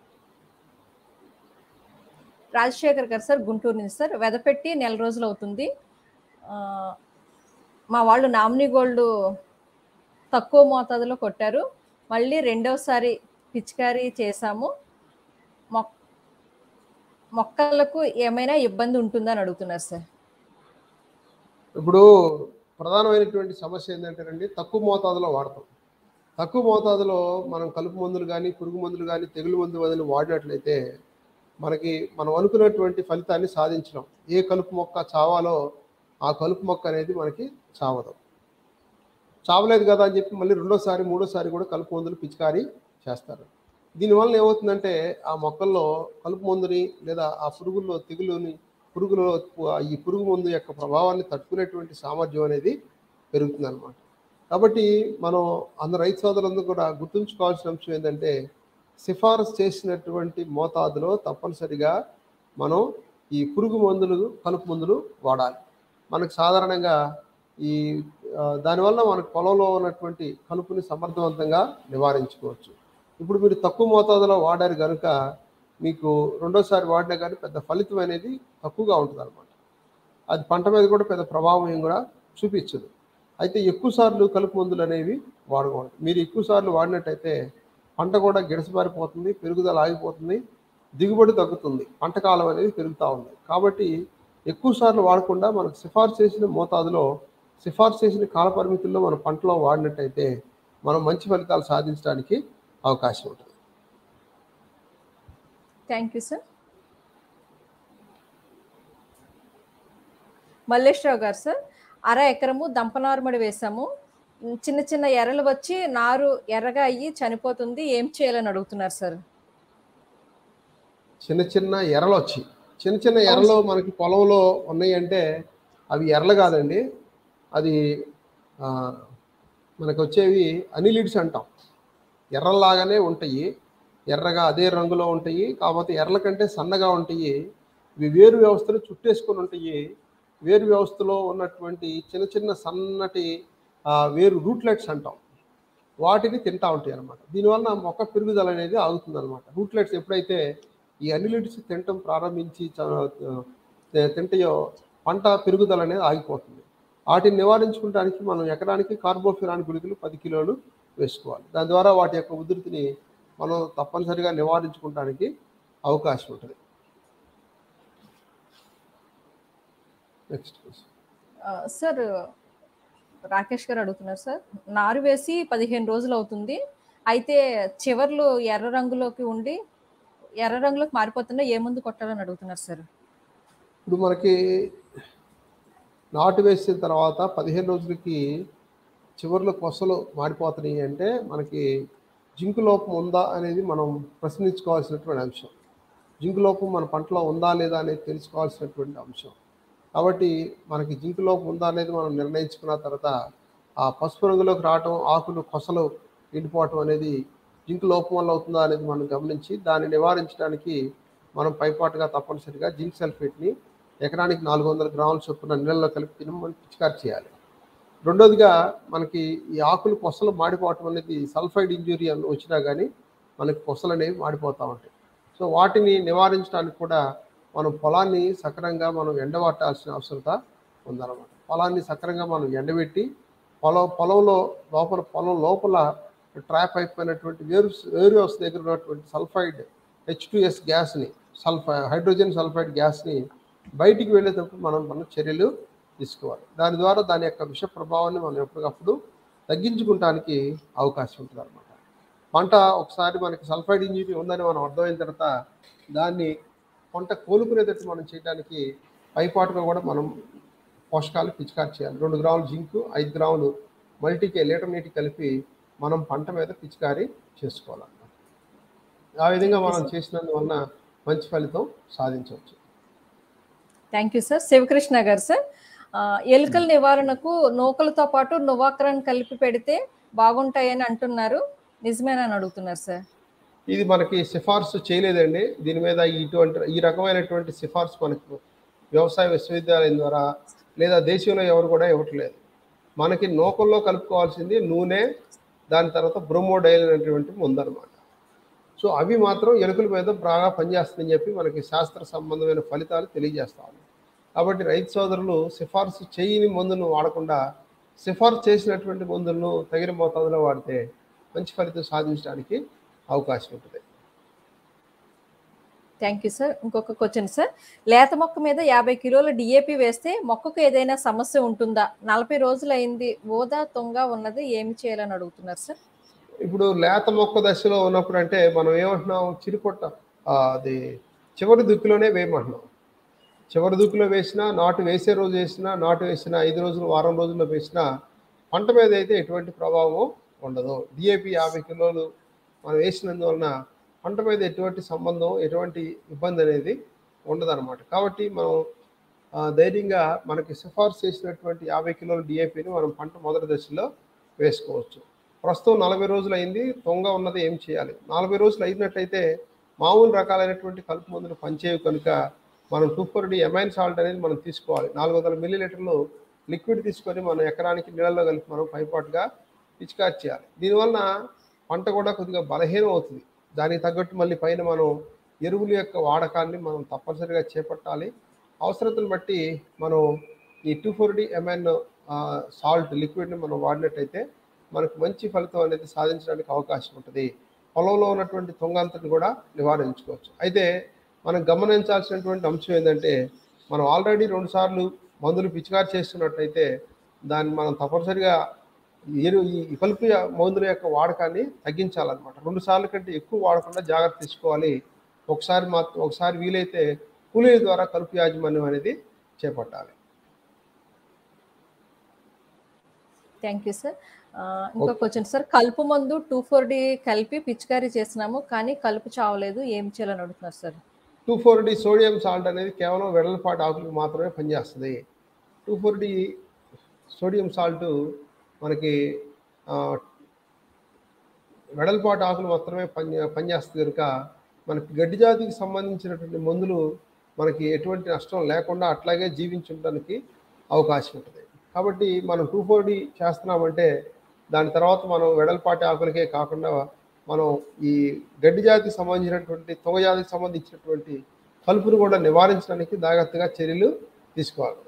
రాజశేఖర్ గారు సార్ గుంటూరు నుంచి సార్ వెదపెట్టి నెల రోజులు అవుతుంది ఆ, మా వాళ్ళు నామినీ గోల్డ్ తక్కువ మోతాదులో కొట్టారు మళ్ళీ రెండవసారి పిచికారీ చేశాము మొక్ మొక్కలకు ఏమైనా ఇబ్బంది ఉంటుందని అడుగుతున్నారు సార్ ఇప్పుడు ప్రధానమైనటువంటి సమస్య ఏంటంటేనండి తక్కువ మోతాదులో వాడతాం తక్కువ మోతాదులో మనం కలుపు మందులు కానీ పురుగు మందులు కానీ తెగులు మందు మందులు వాడినట్లయితే మనకి మనం అనుకున్నటువంటి ఫలితాన్ని సాధించడం ఏ కలుపు మొక్క చావాలో ఆ కలుపు మొక్క అనేది మనకి చావదు చావలేదు కదా అని చెప్పి మళ్ళీ రెండోసారి మూడోసారి కూడా కలుపు మందులు పిచికారీ చేస్తారు దీనివల్ల ఏమవుతుందంటే ఆ మొక్కల్లో కలుపు మందుని లేదా ఆ పురుగుల్లో తెగులుని పురుగులో ఈ పురుగు మందు యొక్క ప్రభావాన్ని తట్టుకునేటువంటి సామర్థ్యం అనేది పెరుగుతుంది అనమాట కాబట్టి మనం అందరు రైతు సోదరులందరూ కూడా గుర్తుంచుకోవాల్సిన అంశం ఏంటంటే సిఫారసు చేసినటువంటి మోతాదులో తప్పనిసరిగా మనం ఈ పురుగు మందులు కలుపు మందులు వాడాలి మనకు సాధారణంగా ఈ ఆ, దానివల్ల మనకు పొలంలో ఉన్నటువంటి కలుపుని సమర్థవంతంగా నివారించుకోవచ్చు ఇప్పుడు మీరు తక్కువ మోతాదులో వాడారు కనుక మీకు రెండోసారి వాడినా కానీ పెద్ద ఫలితం అనేది తక్కువగా ఉంటుంది అనమాట అది పంట మీద కూడా పెద్ద ప్రభావం ఏం కూడా చూపించదు అయితే ఎక్కువ సార్లు కలుపు మందులు అనేవి వాడకూడదు మీరు ఎక్కువ సార్లు వాడినట్టయితే పంట కూడా గిడసబారిపోతుంది పెరుగుదల ఆగిపోతుంది దిగుబడి తగ్గుతుంది పంట కాలం అనేది పెరుగుతూ ఉంది కాబట్టి ఎక్కువ సార్లు వాడకుండా మనకు సిఫార్సు చేసిన మోతాదులో సిఫార్సు చేసిన కాల పరిమితుల్లో మన పంటలో వాడినట్టయితే మనం మంచి ఫలితాలు సాధించడానికి అవకాశం ఉంటుంది థ్యాంక్ యూ సార్ మల్లేశ్వరరావు గారు సార్ అర ఎకరము దంపనారుమడి వేసాము ఉమ్, చిన్న చిన్న ఎర్రలు వచ్చి నారు ఎర్రగా అయ్యి చనిపోతుంది ఏం చేయాలని అడుగుతున్నారు సార్ చిన్న చిన్న ఎర్రలు వచ్చి చిన్న చిన్న ఎర్రలు మనకి పొలంలో ఉన్నాయి అంటే అవి ఎర్రలు కాదండి అది ఆ, మనకు వచ్చేవి అనిలిడ్స్ అంటాం ఎర్రలాగానే ఉంటాయి ఎర్రగా అదే రంగులో ఉంటాయి కాకపోతే ఎర్రల కంటే సన్నగా ఉంటాయి ఇవి వేరు వ్యవస్థలు చుట్టేసుకొని ఉంటాయి వేరు వ్యవస్థలో ఉన్నటువంటి చిన్న చిన్న సన్నటి ఆ, వేరు రూట్లెట్స్ అంటాం వాటిని తింటా ఉంటాయి అనమాట దీనివల్ల మొక్క పెరుగుదల అనేది ఆగుతుంది అనమాట రూట్లెట్స్ ఎప్పుడైతే ఈ అనిలిట్స్ తినటం ప్రారంభించి చ- తి- తింటాయో పంట పెరుగుదల అనేది ఆగిపోతుంది వాటిని నివారించుకోవడానికి మనం ఎకరానికి కార్బోఫిరాన్ గుళికలు పది కిలోలు వేసుకోవాలి దాని ద్వారా వాటి యొక్క ఉధృతిని మనం తప్పనిసరిగా నివారించుకోవడానికి అవకాశం ఉంటుంది నెక్స్ట్ ఆ, సార్ రాకేష్ గారు అడుగుతున్నారు సార్ నారు వేసి పదిహేను రోజులు అవుతుంది అయితే చివర్లు ఎర్ర రంగులోకి ఉండి ఎర్ర రంగులోకి మారిపోతున్నా ఏ ముందు కొట్టాలని అడుగుతున్నారు సార్ ఇప్పుడు మనకి నాటు వేసిన తర్వాత పదిహేను రోజులకి చివర్లో కొసలు మారిపోతున్నాయి అంటే మనకి జింకు లోపం ఉందా అనేది మనం ప్రశ్నించుకోవాల్సినటువంటి అంశం జింకు లోపం మన పంటలో ఉందా లేదా అనేది తెలుసుకోవాల్సినటువంటి అంశం కాబట్టి మనకి జింకు లోపం ఉందా అనేది మనం నిర్ణయించుకున్న తర్వాత ఆ పసుపు రంగులోకి రావటం ఆకులు కొసలు ఎండిపోవటం అనేది జింక్ లోపం వల్ల అవుతుందా అనేది మనం గమనించి దాన్ని నివారించడానికి మనం పైపాటుగా తప్పనిసరిగా జింక్ సల్ఫేట్ని ఎకరానికి నాలుగు వందల గ్రాముల చొప్పున నీళ్ళలో కలిపి తినమని పిచికారి చేయాలి రెండోదిగా మనకి ఈ ఆకులు కొసలు మాడిపోవటం అనేది సల్ఫైడ్ ఇంజురీ అని వచ్చినా కానీ మనకి కొసలు అనేవి మాడిపోతూ ఉంటాయి సో వాటిని నివారించడానికి కూడా మనం పొలాన్ని సక్రంగా మనం ఎండబట్టాల్సిన అవసరత ఉందన్నమాట పొలాన్ని సక్రంగా మనం ఎండబెట్టి పొలం పొలంలో లోపల పొలం లోపల ట్రాప్ అయిపోయినటువంటి వేరు వేరు వ్యవస్థ దగ్గర ఉన్నటువంటి సల్ఫైడ్ హెచ్ ఎస్ గ్యాస్ని సల్ఫై హైడ్రోజన్ సల్ఫైడ్ గ్యాస్ని బయటికి వెళ్ళేటప్పుడు మనం మన చర్యలు తీసుకోవాలి దాని ద్వారా దాని యొక్క విష ప్రభావాన్ని మనం ఎప్పటికప్పుడు తగ్గించుకుంటానికి అవకాశం ఉంటుంది అనమాట పంట ఒకసారి మనకి సల్ఫైడ్ ఇంజురీ ఉందని మనం అర్థమైన తర్వాత దాన్ని పంట కోలుకునేటట్టు మనం చేయడానికి పైపాటుగా కూడా మనం పోషకాలు పిచికారి చేయాలి రెండు గ్రాములు జింకు ఐదు గ్రాములు మల్టీకే లీటర్ నీటి కలిపి మనం పంట మీద పిచికారి చేసుకోవాలన్నమాట ఆ విధంగా మనం చేసినందువలన మంచి ఫలితం సాధించవచ్చు థ్యాంక్ యూ సార్ శివకృష్ణ గారు సార్ ఆ, ఎలుకల నివారణకు నూకలతో పాటు నువాక్రాన్ కలిపి పెడితే బాగుంటాయని అంటున్నారు నిజమేనని అడుగుతున్నారు సార్ ఇది మనకి సిఫార్సు చేయలేదండి దీని మీద ఇటువంటి ఈ రకమైనటువంటి సిఫార్సు మనకు వ్యవసాయ విశ్వవిద్యాలయం ద్వారా లేదా దేశంలో ఎవరు కూడా ఇవ్వట్లేదు మనకి నూకల్లో కలుపుకోవాల్సింది నూనె దాని తర్వాత బ్రోమోడైల్ అనేటువంటి ఉందన్నమాట సో అవి మాత్రం ఎలుకల మీద బాగా పనిచేస్తుందని చెప్పి మనకి శాస్త్ర సంబంధమైన ఫలితాలు తెలియజేస్తాము కాబట్టి రైతు సోదరులు సిఫార్సు చేయని మందులను వాడకుండా సిఫార్సు చేసినటువంటి మందులను తగిన మోతాదులో వాడితే మంచి ఫలితం సాధించడానికి అవకాశం ఉంటుంది థ్యాంక్ యూ సార్ ఇంకొక క్వశ్చన్ సార్ లేత మొక్క మీద యాభై కిలోల డిఏపి వేస్తే మొక్కకు ఏదైనా సమస్య ఉంటుందా నలభై రోజులు అయింది ఓదా తొంగ ఉన్నది ఏమి చేయాలని అడుగుతున్నారు సార్ ఇప్పుడు లేత మొక్క దశలో ఉన్నప్పుడు అంటే మనం ఏమంటున్నాం చిరుపొట్ట ఆ, అది చివరి దుక్కులోనే వేయమంటున్నాం చివరి దుక్కులో వేసినా నాటు వేసే రోజు వేసినా నాటు వేసిన ఐదు రోజులు వారం రోజుల్లో వేసినా పంట మీద అయితే ఎటువంటి ప్రభావం ఉండదు డిఏపి యాభై కిలోలు మనం వేసినందువలన పంట మీద ఎటువంటి సంబంధం ఎటువంటి ఇబ్బంది అనేది ఉండదన్నమాట కాబట్టి మనం ఆ, ధైర్యంగా మనకి సిఫార్సు చేసినటువంటి యాభై కిలోల డిఏపిని మనం పంట మొదటి దశలో వేసుకోవచ్చు ప్రస్తుతం నలభై రోజులు అయింది తొంగ ఉన్నది ఏం చేయాలి నలభై రోజులు అయినట్టయితే మామూలు రకాలైనటువంటి కలుపు మందులు పనిచేయవు కనుక మనం two four D amine salt అనేది మనం తీసుకోవాలి నాలుగు వందల మిల్లీ లీటర్లు లిక్విడ్ తీసుకొని మనం ఎకరానికి నీళ్ళలో కలిపి మనం పైపాటుగా పిచికారి చేయాలి దీనివలన పంట కూడా కొద్దిగా బలహీనం అవుతుంది దానికి తగ్గట్టు మళ్ళీ పైన మనం ఎరువుల యొక్క వాడకాన్ని మనం తప్పనిసరిగా చేపట్టాలి అవసరతను బట్టి మనం ఈ two four D amine salt లిక్విడ్ని మనం వాడినట్టయితే మనకు మంచి ఫలితం అనేది సాధించడానికి అవకాశం ఉంటుంది పొలంలో ఉన్నటువంటి తొంగంతని కూడా నివారించుకోవచ్చు అయితే మనం గమనించాల్సినటువంటి అంశం ఏంటంటే మనం ఆల్రెడీ రెండుసార్లు మందులు పిచికారి చేస్తున్నట్టయితే దాన్ని మనం తప్పనిసరిగా ఎరు ఈ కలుపు మందుల యొక్క వాడకాన్ని తగ్గించాలన్నమాట రెండు సార్లు కంటే ఎక్కువ వాడకుండా జాగ్రత్త తీసుకోవాలి ఒకసారి మాత్రం ఒకసారి వీలైతే కూలీల ద్వారా కలుపు యాజమాన్యం అనేది చేపట్టాలి థ్యాంక్ యూ సార్ ఇంకో క్వశ్చన్ సార్ కలుపు మందు టూ ఫోర్ డి కలిపి పిచికారీ చేసినాము కానీ కలుపు చావలేదు ఏం చేయాలని అడుగుతున్నారు sir two four D sodium salt అనేది కేవలం వెడల్పాటి ఆకులకు మాత్రమే పనిచేస్తుంది two four D sodium salt మనకి ఆ, వెడల్పాటు ఆకులు మాత్రమే పని పనిచేస్తుంది కనుక మనకి గడ్డి జాతికి సంబంధించినటువంటి మందులు మనకి ఎటువంటి నష్టం లేకుండా అట్లాగే జీవించడానికి అవకాశం ఉంటుంది కాబట్టి మనం టూ ఫోర్ డి చేస్తున్నామంటే దాని తర్వాత మనం వెడల్పాటి ఆకులకే కాకుండా మనం ఈ గడ్డి జాతికి సంబంధించినటువంటి తొగ జాతికి సంబంధించినటువంటి కలుపును కూడా నివారించడానికి జాగ్రత్తగా చర్యలు తీసుకోవాలి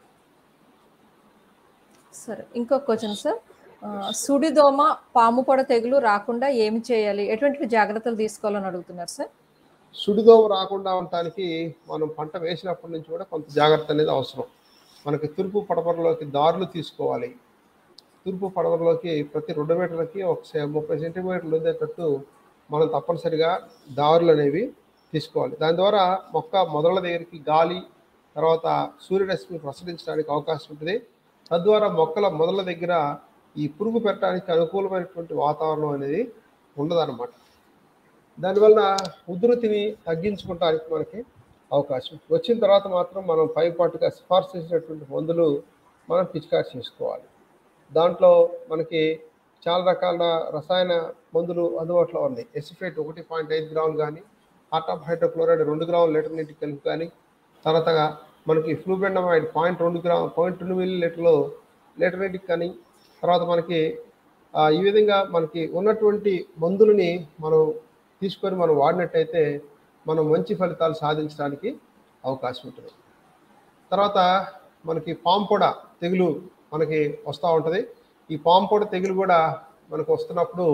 సరే ఇంకో క్వశ్చన్ సార్ ఆ, సుడిదోమ పాము పొడ తెగులు రాకుండా ఏమి చేయాలి ఎటువంటి జాగ్రత్తలు తీసుకోవాలని అడుగుతున్నారు సార్ సుడిదోమ రాకుండా ఉండటానికి మనం పంట వేసినప్పటి నుంచి కూడా కొంత జాగ్రత్త అనేది అవసరం మనకి తూర్పు పడమరలోకి దారులు తీసుకోవాలి తూర్పు పడమరలోకి ప్రతి రెండు మీటర్లకి ఒక సే- ముప్పై సెంటీమీటర్లు ఉండేటట్టు మనం తప్పనిసరిగా దారులు అనేవి తీసుకోవాలి దాని ద్వారా మొక్క మొదళ్ళ దగ్గరికి గాలి తర్వాత సూర్యరశ్మి ప్రసరించడానికి అవకాశం ఉంటుంది తద్వారా మొక్కల మొదళ్ళ దగ్గర ఈ పురుగు పెట్టడానికి అనుకూలమైనటువంటి వాతావరణం అనేది ఉండదన్నమాట దానివల్ల ఉధృతిని తగ్గించుకోవడానికి మనకి అవకాశం వచ్చిన తర్వాత మాత్రం మనం పైపాటుగా సిఫార్సు చేసినటువంటి మందులు మనం పిచికారి చేసుకోవాలి దాంట్లో మనకి చాలా రకాల రసాయన మందులు అందుబాటులో ఉన్నాయి ఎసిఫేట్ ఒకటి పాయింట్ ఐదు గ్రాములు కానీ హార్ట్ ఆఫ్ హైడ్రోక్లోరైడ్ రెండు గ్రాములు లీటర్ నీటికి కలిపి కానీ తర్వాత మనకి ఫ్లూబెండమైడ్ పాయింట్ రెండు గ్రామ్ పాయింట్ రెండు మిల్లీ లీటర్లు లీటర్ నీటికి కానీ తర్వాత మనకి ఆ, ఈ విధంగా మనకి ఉన్నటువంటి మందులని మనం తీసుకొని మనం వాడినట్టయితే మనం మంచి ఫలితాలు సాధించడానికి అవకాశం ఉంటుంది తర్వాత మనకి పాంపొడ తెగులు మనకి వస్తూ ఉంటుంది ఈ పాంపొడ తెగులు కూడా మనకు వస్తున్నప్పుడు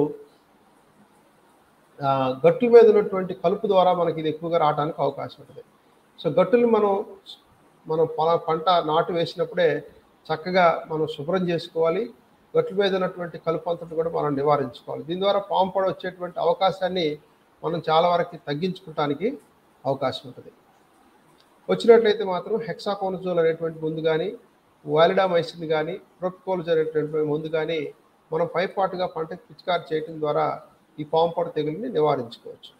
ఆ, గట్టుల మీద ఉన్నటువంటి కలుపు ద్వారా మనకి ఇది ఎక్కువగా రావడానికి అవకాశం ఉంటుంది సో గట్టులు మనం మనం పొల పంట నాటు వేసినప్పుడే చక్కగా మనం శుభ్రం చేసుకోవాలి గట్ల మీద ఉన్నటువంటి కలుపు అంతటి కూడా మనం నివారించుకోవాలి దీని ద్వారా పాము పొడ వచ్చేటువంటి అవకాశాన్ని మనం చాలా వరకు తగ్గించుకోవటానికి అవకాశం ఉంటుంది వచ్చినట్లయితే మాత్రం హెక్సాకోనజోల్ అనేటువంటి మందు కానీ వాలిడామైసిన్ కానీ ప్రొపికోలజ్ అనేటువంటి మందు కానీ మనం పైపాటుగా పంటకు పిచికారి చేయడం ద్వారా ఈ పాము పొడ తెగుల్ని నివారించుకోవచ్చు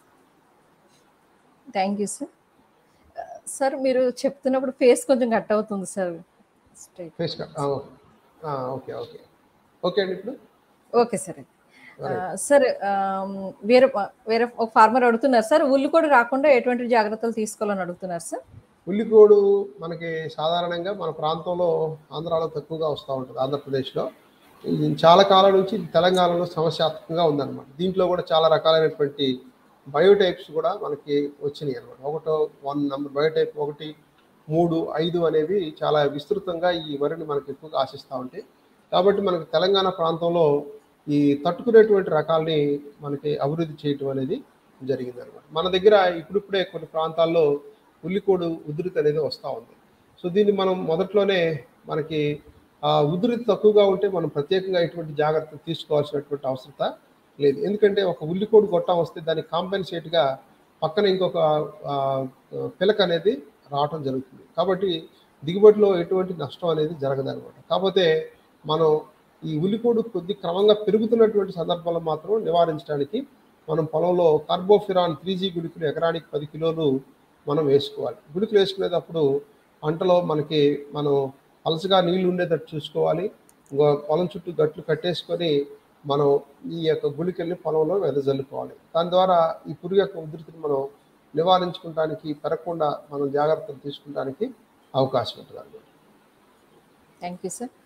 థ్యాంక్ యూ సార్ సార్ మీరు చెప్తున్నప్పుడు ఫేస్ కొంచెం కట్ అవుతుంది sir straight face cut okay okay okay అండి ఇప్పుడు ఓకే సార్ సార్ వేరే వేరే ఒక ఫార్మర్ అడుగుతున్నారు సార్ ఉల్లి కూడా రాకుండా ఎటువంటి జాగ్రత్తలు తీసుకోవాలని అడుగుతున్నారు సార్ ఉల్లికోడు మనకి సాధారణంగా మన ప్రాంతంలో ఆంధ్రాలో తక్కువగా వస్తూ ఉంటుంది ఆంధ్రప్రదేశ్లో ఇది చాలా కాలం నుంచి ఇది తెలంగాణలో సమస్యాత్మకంగా ఉందన్నమాట దీంట్లో కూడా చాలా రకాలైనటువంటి బయోటైప్స్ కూడా మనకి వచ్చినాయి అనమాట ఒకటో వన్ నెంబర్ బయోటైప్ ఒకటి మూడు ఐదు అనేవి చాలా విస్తృతంగా ఈ వరిని మనకి ఎక్కువగా ఆశిస్తూ ఉంటాయి కాబట్టి మనకి తెలంగాణ ప్రాంతంలో ఈ తట్టుకునేటువంటి రకాల్ని మనకి అభివృద్ధి చేయటం అనేది జరిగింది అనమాట మన దగ్గర ఇప్పుడిప్పుడే కొన్ని ప్రాంతాల్లో ఉల్లికోడు ఉధృతి అనేది వస్తూ ఉంది సో దీన్ని మనం మొదట్లోనే మనకి ఆ ఉధృతి తక్కువగా ఉంటే మనం ప్రత్యేకంగా ఎటువంటి జాగ్రత్తలు తీసుకోవాల్సినటువంటి అవసరత లేదు ఎందుకంటే ఒక ఉల్లికోడు గొట్టం వస్తే దానికి కాంపెన్సేట్గా పక్కన ఇంకొక ఆ, పిలక అనేది రావటం జరుగుతుంది కాబట్టి దిగుబడిలో ఎటువంటి నష్టం అనేది జరగదనమాట కాకపోతే మనం ఈ ఉల్లికోడు కొద్ది క్రమంగా పెరుగుతున్నటువంటి సందర్భాల్లో మాత్రం నివారించడానికి మనం పొలంలో కార్బోఫిరాన్ త్రీ జీ గుళికలు ఎకరానికి పది కిలోలు మనం వేసుకోవాలి గుళికలు వేసుకునేటప్పుడు పంటలో మనకి మనం పలసగా నీళ్లు ఉండేటట్టు చూసుకోవాలి ఇంకో పొలం చుట్టూ గట్లు కట్టేసుకొని మనం ఈ యొక్క గుళికల్ని పొలంలో వెదజల్లుకోవాలి దాని ద్వారా ఈ పురుగు యొక్క ఉధృతిని మనం నివారించుకోవడానికి పెరగకుండా మనం జాగ్రత్తలు తీసుకుంటానికి అవకాశం ఉంటుంది అన్నమాట థ్యాంక్ యూ సార్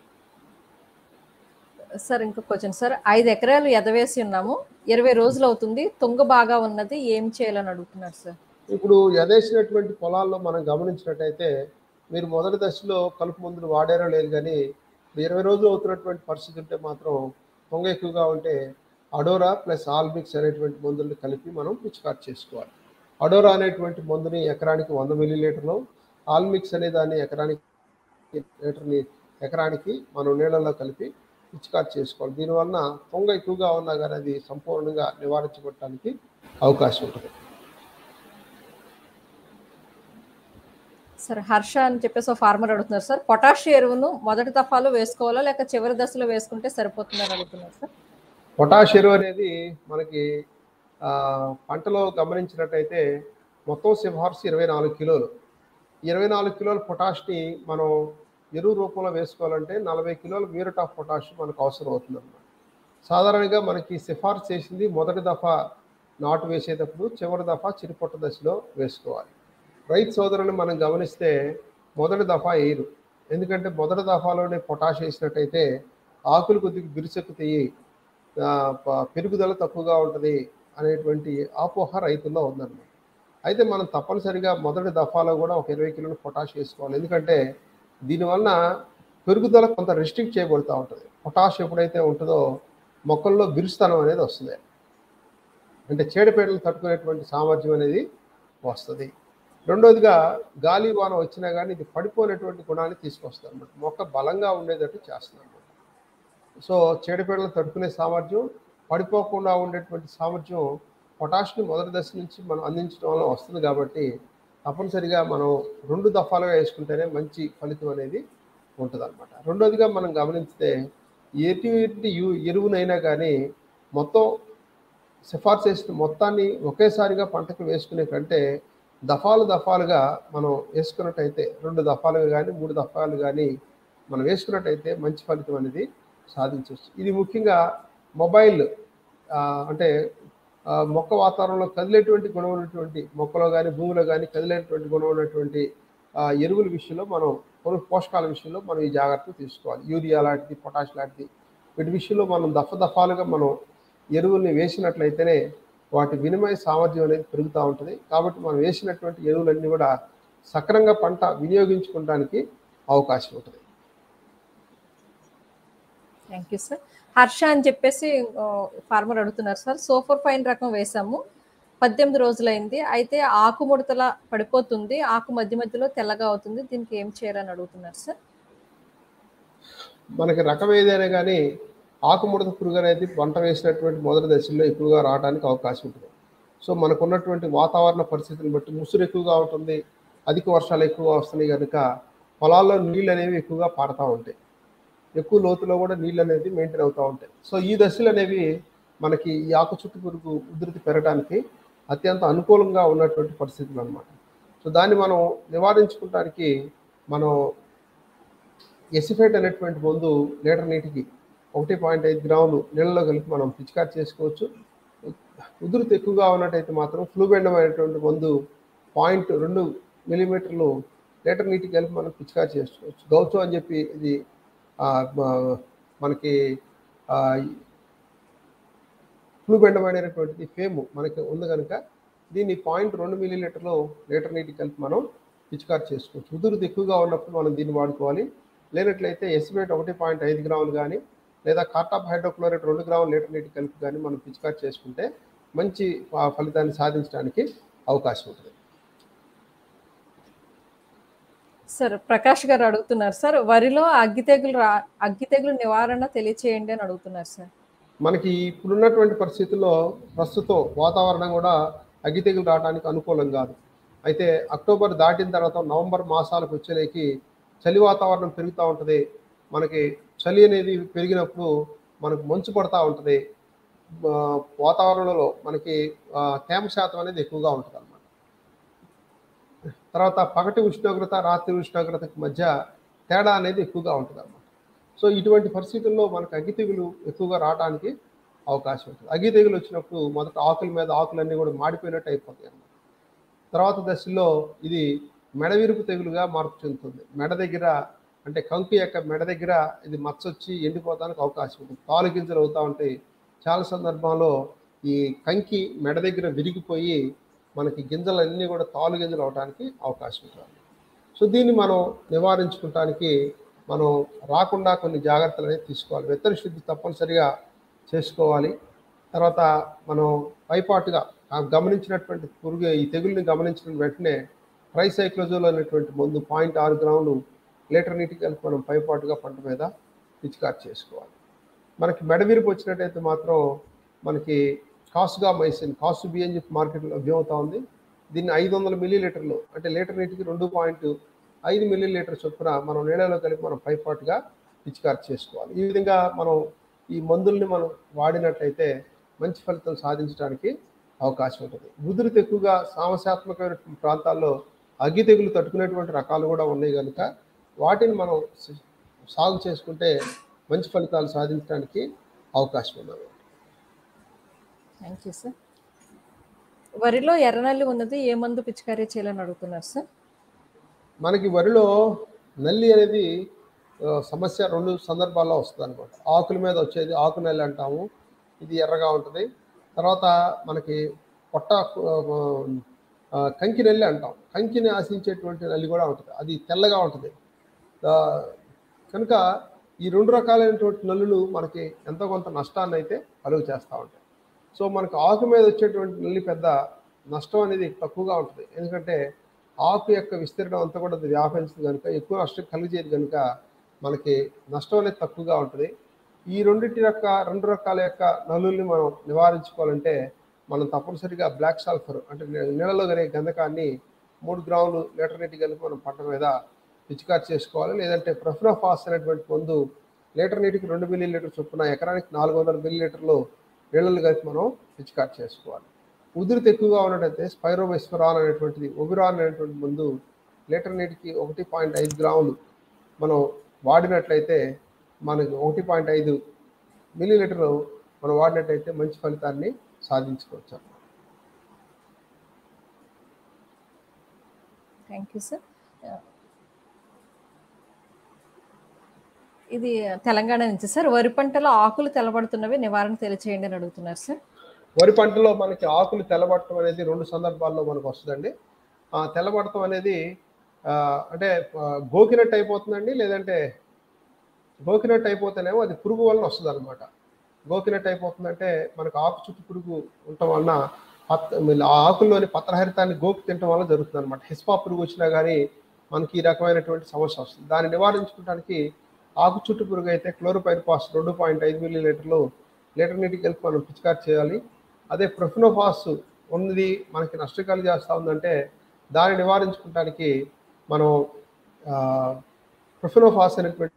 సార్ ఇంకో క్వశ్చన్ సార్ ఐదు ఎకరాలు ఎదవేసి ఉన్నాము ఇరవై రోజులు అవుతుంది తుంగ బాగా ఉన్నది ఏం చేయాలని అడుగుతున్నారు సార్ ఇప్పుడు ఎదేసినటువంటి పొలాల్లో మనం గమనించినట్టయితే మీరు మొదటి దశలో కలుపు మందులు వాడారో లేదు కానీ ఇప్పుడు ఇరవై రోజులు అవుతున్నటువంటి పరిస్థితి ఉంటే మాత్రం పొంగ ఎక్కువగా ఉంటే అడోరా ప్లస్ ఆల్మిక్స్ అనేటువంటి మందుల్ని కలిపి మనం పిచికారి చేసుకోవాలి అడోరా అనేటువంటి మందుని ఎకరానికి వంద మిల్లీ లీటర్లు ఆల్మిక్స్ అనే దాన్ని ఎకరానికి లీటర్ని ఎకరానికి మనం నీళ్ళల్లో కలిపి పిచికారి చేసుకోవాలి దీనివలన పొంగ ఎక్కువగా ఉన్నా కానీ అది సంపూర్ణంగా నివారించబడటానికి అవకాశం ఉంటుంది సార్ హర్ష అని చెప్పేసి ఒక ఫార్మర్ అడుగుతున్నారు సార్ పొటాష్ ఎరువును మొదటి దఫాలో వేసుకోవాలా లేక చివరి దశలో వేసుకుంటే సరిపోతుందని అడుగుతున్నారు సార్ పొటాష్ ఎరువు అనేది మనకి ఆ, పంటలో గమనించినట్టయితే మొత్తం సిఫార్సు ఇరవై నాలుగు కిలోలు ఇరవై నాలుగు కిలోల పొటాష్ని మనం ఎరువు రూపంలో వేసుకోవాలంటే నలభై కిలోల మ్యూరట్ ఆఫ్ పొటాష్ మనకు అవసరం అవుతుంది అన్నమాట సాధారణంగా మనకి సిఫార్సు చేసింది మొదటి దఫా నాటు వేసేటప్పుడు చివరి దఫా చిరుపొట్ట దశలో వేసుకోవాలి రైతు సోదరుని మనం గమనిస్తే మొదటి దఫా వేయరు ఎందుకంటే మొదటి దఫాలోనే పొటాష్ వేసినట్టయితే ఆకులు కొద్దిగా బిరుసెక్కుతాయి ఆ, ప- పెరుగుదల తక్కువగా ఉంటుంది అనేటువంటి ఆపోహ రైతుల్లో ఉందన్నమాట అయితే మనం తప్పనిసరిగా మొదటి దఫాలో కూడా ఒక ఇరవై కిలోల పొటాష్ వేసుకోవాలి ఎందుకంటే దీనివల్ల పెరుగుదల కొంత రెస్ట్రిక్ట్ చేయబడుతూ ఉంటుంది పొటాష్ ఎప్పుడైతే ఉంటుందో మొక్కల్లో బిరుస్తనం అనేది వస్తుంది అంటే చీడపీడలు తట్టుకునేటువంటి సామర్థ్యం అనేది వస్తుంది రెండోదిగా గాలి వాన వచ్చినా కానీ ఇది పడిపోయినటువంటి గుణాన్ని తీసుకొస్తుంది అనమాట మొక్క బలంగా ఉండేటట్టు చేస్తుంది అనమాట సో చీడపీడలను తట్టుకునే సామర్థ్యం పడిపోకుండా ఉండేటువంటి సామర్థ్యం పొటాష్ని మొదటి దశ నుంచి మనం అందించడం వల్ల వస్తుంది కాబట్టి తప్పనిసరిగా మనం రెండు దఫాలుగా వేసుకుంటేనే మంచి ఫలితం అనేది ఉంటుంది అనమాట రెండోదిగా మనం గమనిస్తే ఎటువంటి యు- ఎరువునైనా కానీ మొత్తం సిఫార్సు చేసిన మొత్తాన్ని ఒకేసారిగా పంటకు వేసుకునే కంటే దఫాలు దఫాలుగా మనం వేసుకున్నట్టయితే రెండు దఫాలుగా కానీ మూడు దఫాలు కానీ మనం వేసుకున్నట్టయితే మంచి ఫలితం అనేది సాధించవచ్చు ఇది ముఖ్యంగా మొబైల్ ఆ, అంటే ఆ, మొక్క వాతావరణంలో కదిలేటువంటి గుణం ఉన్నటువంటి మొక్కలో కానీ భూమిలో కానీ కదిలేటువంటి గుణం ఉన్నటువంటి ఆ, ఎరువుల విషయంలో మనం కొన్ని పోషకాల విషయంలో మనం ఈ జాగ్రత్తలు తీసుకోవాలి యూరియా లాంటిది పొటాష్ లాంటిది వీటి విషయంలో మనం దఫ దఫాలుగా మనం ఎరువుల్ని వేసినట్లయితేనే వాటి వినిమయ సామర్థ్యం అనేది పెరుగుతూ ఉంటుంది కాబట్టి మనం వేసినటువంటి ఎరువులన్నీ కూడా సక్రంగా పంట వినియోగించుకోవడానికి అవకాశం ఉంటుంది థ్యాంక్ యూ సార్ హర్ష అని చెప్పేసి ఫార్మర్ అడుగుతున్నారు సార్ సోఫర్ ఫైన్ రకం వేసాము పద్దెనిమిది రోజులైంది అయితే ఆకు ముడతల పడిపోతుంది ఆకు మధ్య మధ్యలో తెల్లగా అవుతుంది దీనికి ఏం చేయాలని అడుగుతున్నారు సార్ మనకి రకం ఏదైనా కానీ ఆకుముడత పురుగు అనేది పంట వేసినటువంటి మొదటి దశల్లో ఎక్కువగా రావడానికి అవకాశం ఉంటుంది సో మనకు ఉన్నటువంటి వాతావరణ పరిస్థితిని బట్టి ముసురు ఎక్కువగా ఉంటుంది అధిక వర్షాలు ఎక్కువగా వస్తున్నాయి కనుక పొలాల్లో నీళ్ళు అనేవి ఎక్కువగా పారుతూ ఉంటాయి ఎక్కువ లోతులో కూడా నీళ్ళు అనేది మెయింటైన్ అవుతూ ఉంటాయి సో ఈ దశలు అనేవి మనకి ఈ ఆకు చుట్టు పురుగు ఉధృతి పెరగడానికి అత్యంత అనుకూలంగా ఉన్నటువంటి పరిస్థితులు అన్నమాట సో దాన్ని మనం నివారించుకోవడానికి మనం ఎసిఫేట్ అనేటువంటి మందు లీటర్ నీటికి ఒకటి పాయింట్ ఐదు గ్రాములు నీళ్ళలో కలిపి మనం పిచికారి చేసుకోవచ్చు ఉధృతి ఎక్కువగా ఉన్నట్టయితే మాత్రం ఫ్లూబెండం అనేటువంటి మందు పాయింట్ రెండు మిల్లీమీటర్లు లీటర్ నీటికి కలిపి మనం పిచికారి చేసుకోవచ్చు గౌచు అని చెప్పి ఇది ఆ, మ- మనకి ఫ్లూబెండం అనేటువంటిది ఫేము మనకి ఉంది కనుక దీన్ని పాయింట్ రెండు మిల్లీ లీటర్లు లీటర్ నీటికి కలిపి మనం పిచికారి చేసుకోవచ్చు ఉధృతి ఎక్కువగా ఉన్నప్పుడు మనం దీన్ని వాడుకోవాలి లేనట్లయితే ఎస్బిఐట్ ఒకటి పాయింట్ ఐదు గ్రాములు కానీ లేదా కార్టాప్ హైడ్రోక్లోరైడ్ రెండు గ్రాములు లీటర్ నీటి కలిపి కానీ మనం పిచికారి చేసుకుంటే మంచి ఫ- ఫలితాన్ని సాధించడానికి అవకాశం ఉంటుంది సార్ ప్రకాష్ గారు అడుగుతున్నారు సార్ వరిలో అగ్గి తెగులు రా అగ్గి తెగులు నివారణ తెలియచేయండి అని అడుగుతున్నారు సార్ మనకి ఇప్పుడున్నటువంటి పరిస్థితుల్లో ప్రస్తుతం వాతావరణం కూడా అగ్గి తెగులు రావడానికి అనుకూలం కాదు అయితే అక్టోబర్ దాటిన తర్వాత నవంబర్ మాసాలకు వచ్చేలేకి చలి వాతావరణం పెరుగుతూ ఉంటుంది మనకి చలి అనేది పెరిగినప్పుడు మనకు మంచు పడతా ఉంటుంది ఆ, వాతావరణంలో మనకి ఆ, తేమ శాతం అనేది ఎక్కువగా ఉంటుంది అన్నమాట తర్వాత పగటి ఉష్ణోగ్రత రాత్రి ఉష్ణోగ్రతకు మధ్య తేడా అనేది ఎక్కువగా ఉంటుంది అన్నమాట సో ఇటువంటి పరిస్థితుల్లో మనకు అగ్గి తెగులు ఎక్కువగా రావడానికి అవకాశం ఉంటుంది అగ్గి తెగులు వచ్చినప్పుడు మొదట ఆకుల మీద ఆకులన్నీ కూడా మాడిపోయినట్టు అయిపోతాయి అన్నమాట తర్వాత దశలో ఇది మెడ విరుపు తెగులుగా మార్పు చెందుతుంది మెడ దగ్గర అంటే కంకు యొక్క మెడ దగ్గర ఇది మచ్చొచ్చి ఎండిపోవడానికి అవకాశం ఉంటుంది తాలు గింజలు అవుతూ ఉంటాయి చాలా సందర్భాల్లో ఈ కంకి మెడ దగ్గర విరిగిపోయి మనకి గింజలన్నీ కూడా తాలు గింజలు అవడానికి అవకాశం ఉంటుంది సో దీన్ని మనం నివారించుకోవటానికి మనం రాకుండా కొన్ని జాగ్రత్తలు అనేది తీసుకోవాలి విత్తన శుద్ధి తప్పనిసరిగా చేసుకోవాలి తర్వాత మనం పైపాటుగా ఆ గమనించినటువంటి పురుగు ఈ తెగుల్ని గమనించిన వెంటనే ట్రైసైక్లోజోల్ అనేటువంటి మందు పాయింట్ ఆరు గ్రాములు లీటర్ నీటికి కలిపి మనం పైపాటుగా పంట మీద పిచికారి చేసుకోవాలి మనకి మెడవిరుపు వచ్చినట్టయితే మాత్రం మనకి కాసుగా మైసిన్ కాసు బి అని చెప్పి మార్కెట్లో లభ్యమవుతా ఉంది దీన్ని ఐదు వందల మిల్లీ లీటర్లు అంటే లీటర్ నీటికి రెండు పాయింట్ ఐదు మిల్లీ లీటర్ చొప్పున మనం నీళ్ళలో కలిపి మనం పైపాటుగా పిచికారి చేసుకోవాలి ఈ విధంగా మనం ఈ మందుల్ని మనం వాడినట్లయితే మంచి ఫలితం సాధించడానికి అవకాశం ఉంటుంది ఉధృతి ఎక్కువగా సమస్యాత్మకమైన ప్రాంతాల్లో అగ్గి తెగులు తట్టుకునేటువంటి రకాలు కూడా ఉన్నాయి కనుక వాటిని మనం స- సాగు చేసుకుంటే మంచి ఫలితాలు సాధించడానికి అవకాశం ఉన్నది థ్యాంక్ యూ సార్ వరిలో ఎర్రనల్లి ఉన్నది ఏ మందు పిచికారీ చేయాలని అడుగుతున్నారు సార్ మనకి వరిలో నల్లి అనేది ఆ, సమస్య రెండు సందర్భాల్లో వస్తుంది అనమాట ఆకుల మీద వచ్చేది ఆకు నల్లి అంటాము ఇది ఎర్రగా ఉంటుంది తర్వాత మనకి పొట్ట ఆ, కంకి నల్లి అంటాం కంకిని ఆశించేటువంటి నల్లి కూడా ఉంటుంది అది తెల్లగా ఉంటుంది ఆ, కనుక ఈ రెండు రకాలైనటువంటి నల్లులు మనకి ఎంతో కొంత నష్టాన్ని అయితే కలుగు చేస్తూ ఉంటాయి సో మనకు ఆకు మీద వచ్చేటువంటి నల్లి పెద్ద నష్టం అనేది తక్కువగా ఉంటుంది ఎందుకంటే ఆకు యొక్క విస్తీర్ణం అంతా కూడా అది వ్యాపించింది కనుక ఎక్కువ నష్టం కలిగేది కనుక మనకి నష్టం అనేది తక్కువగా ఉంటుంది ఈ రెండింటి యొక్క రెండు రకాల యొక్క నలుల్ని మనం నివారించుకోవాలంటే మనం తప్పనిసరిగా బ్లాక్ సల్ఫర్ అంటే నీ- నీళ్ళలో కలిగే గంధకాన్ని మూడు గ్రాములు లీటర్ నీటి కలిపి మనం పంట మీద పిచికారి చేసుకోవాలి లేదంటే ప్రఫ్రోఫాస్ అనేటువంటి మందు లీటర్ నీటికి రెండు మిల్లీ లీటర్ చొప్పున ఎకరానికి నాలుగు వందల మిల్లీ లీటర్లు నీళ్ళలు కలిపి మనం పిచికారి చేసుకోవాలి ఉధృతి ఎక్కువగా ఉన్నట్టయితే స్పైరోమెస్ఫరాన్ అనేటువంటిది ఒబిరాన్ అనేటువంటి మందు లీటర్ నీటికి ఒకటి పాయింట్ ఐదు గ్రాములు మనం వాడినట్లయితే మనకి ఒకటి పాయింట్ ఐదు మిల్లీ లీటర్లు మనం వాడినట్లయితే మంచి ఫలితాన్ని సాధించుకోవచ్చు అన్నమాట. థ్యాంక్ యూ సార్ ఇది తెలంగాణ నుంచి సార్ వరి పంటలో ఆకులు తెల్లబడుతున్నవి నివారణ తెలియచేయండి అని అడుగుతున్నారు సార్ వరి పంటలో మనకి ఆకులు తెల్లబడటం అనేది రెండు సందర్భాల్లో మనకు వస్తుందండి ఆ తెల్లబడటం అనేది ఆ, అంటే ఆ, గోకినట్టు అయిపోతుందండి లేదంటే గోకినట్టు అయిపోతేనేమో అది పురుగు వలన వస్తుంది అనమాట గోకినట్టు అయిపోతుందంటే మనకు ఆకు చుట్టూ పురుగు ఉండటం వలన పత్ ఆ ఆకుల్లోని పత్రహరితాన్ని గోకి తినటం వల్ల జరుగుతుంది అనమాట హిస్పా పురుగు వచ్చినా కానీ మనకి ఈ రకమైనటువంటి సమస్య వస్తుంది దాన్ని నివారించుకోవడానికి ఆకు చుట్టూ పురుగు అయితే క్లోరోపైరిపాస్ రెండు పాయింట్ ఐదు మిల్లీ లీటర్లు లీటర్ నీటికి కలిపి మనం పిచికారి చేయాలి అదే ప్రొఫినోఫాస్ ఉన్నది మనకి నష్టకాలు చేస్తూ ఉందంటే దాన్ని నివారించుకోవడానికి మనం ప్రొఫినోఫాస్ అనేటువంటి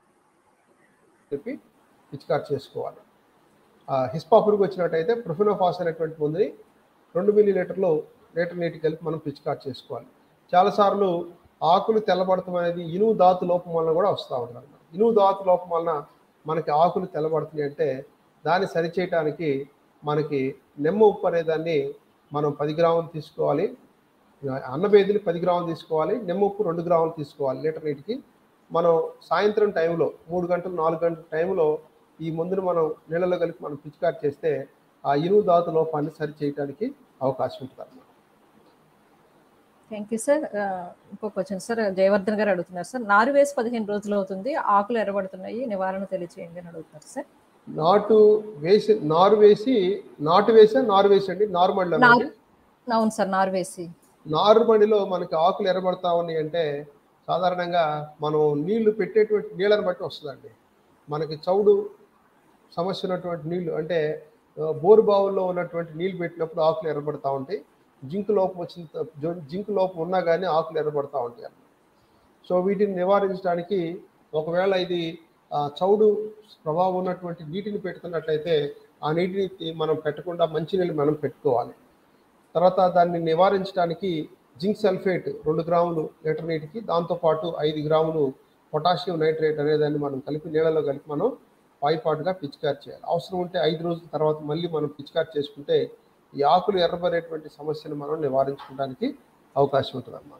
చెప్పి పిచికారి చేసుకోవాలి ఆ, హిస్పా పురుగు వచ్చినట్టయితే ప్రొఫినోఫాస్ అనేటువంటి మందుని రెండు మిల్లీ లీటర్లు లీటర్ నీటి కలిపి మనం పిచికారి చేసుకోవాలి చాలాసార్లు ఆకులు తెల్లబడటం అనేది ఇనుము ధాతు లోపం వలన కూడా వస్తూ ఉంటుంది అన్నమాట ఇనుము ధాతు లోపం వలన మనకి ఆకులు తెల్లబడుతున్నాయి అంటే దాన్ని సరిచేయటానికి మనకి నిమ్మ ఉప్పు అనే దాన్ని మనం పది గ్రాములు తీసుకోవాలి అన్నబేదిని పది గ్రాములు తీసుకోవాలి నిమ్మ ఉప్పు రెండు గ్రాములు తీసుకోవాలి లీటర్ నీటికి మనం సాయంత్రం టైంలో మూడు గంటలు నాలుగు గంటల టైంలో ఈ మందును మనం నీళ్ళలో కలిపి మనం పిచికారి చేస్తే ఆ ఇనుము ధాతు లోపాన్ని సరి చేయడానికి అవకాశం ఉంటుంది అన్నమాట థ్యాంక్ యూ సార్ ఇంకో క్వశ్చన్ సార్ జయవర్ధన్ గారు అడుగుతున్నారు సార్ నారు వేసి పదిహేను రోజులు అవుతుంది ఆకులు ఎర్రబడుతున్నాయి నివారణ తెలియచేయండి అని అడుగుతున్నారు సార్ నాటు వేసి నారు వేసి నాటు వేసా నారు వేసండి నారుమడిలో నారు అవును సార్ నారు వేసి నారుమడిలో మనకి ఆకులు ఎర్రబడతా ఉన్నాయి అంటే సాధారణంగా మనం నీళ్లు పెట్టేటువంటి నీళ్ళని బట్టి వస్తుందండి మనకి చౌడు సమస్య ఉన్నటువంటి నీళ్లు అంటే ఆ, బోరు బావుల్లో ఉన్నటువంటి నీళ్లు పెట్టినప్పుడు ఆకులు ఎర్రబడతా ఉంటాయి జింక్ లోపం వచ్చిన త- జో- జింక్ లోపం ఉన్నా కానీ ఆకులు ఎర్రబడతా ఉంటాయి అన్నమాట సో వీటిని నివారించడానికి ఒకవేళ ఇది ఆ, చౌడు ప్రభావం ఉన్నటువంటి నీటిని పెడుతున్నట్లయితే ఆ నీటిని తీ- మనం పెట్టకుండా మంచినీళ్ళు మనం పెట్టుకోవాలి తర్వాత దాన్ని నివారించడానికి జింక్ సల్ఫేట్ రెండు గ్రాములు లీటర్ నీటికి దాంతోపాటు ఐదు గ్రాములు పొటాషియం నైట్రేట్ అనేదాన్ని మనం కలిపి నీళ్ళలో కలిపి మనం పాయిపాటుగా పిచికారి చేయాలి అవసరం ఉంటే ఐదు రోజుల తర్వాత మళ్ళీ మనం పిచికారి చేసుకుంటే ఈ ఆకులు ఎర్రబడేటువంటి సమస్యను మనం నివారించుకోవడానికి అవకాశం ఉంటుంది అన్నమాట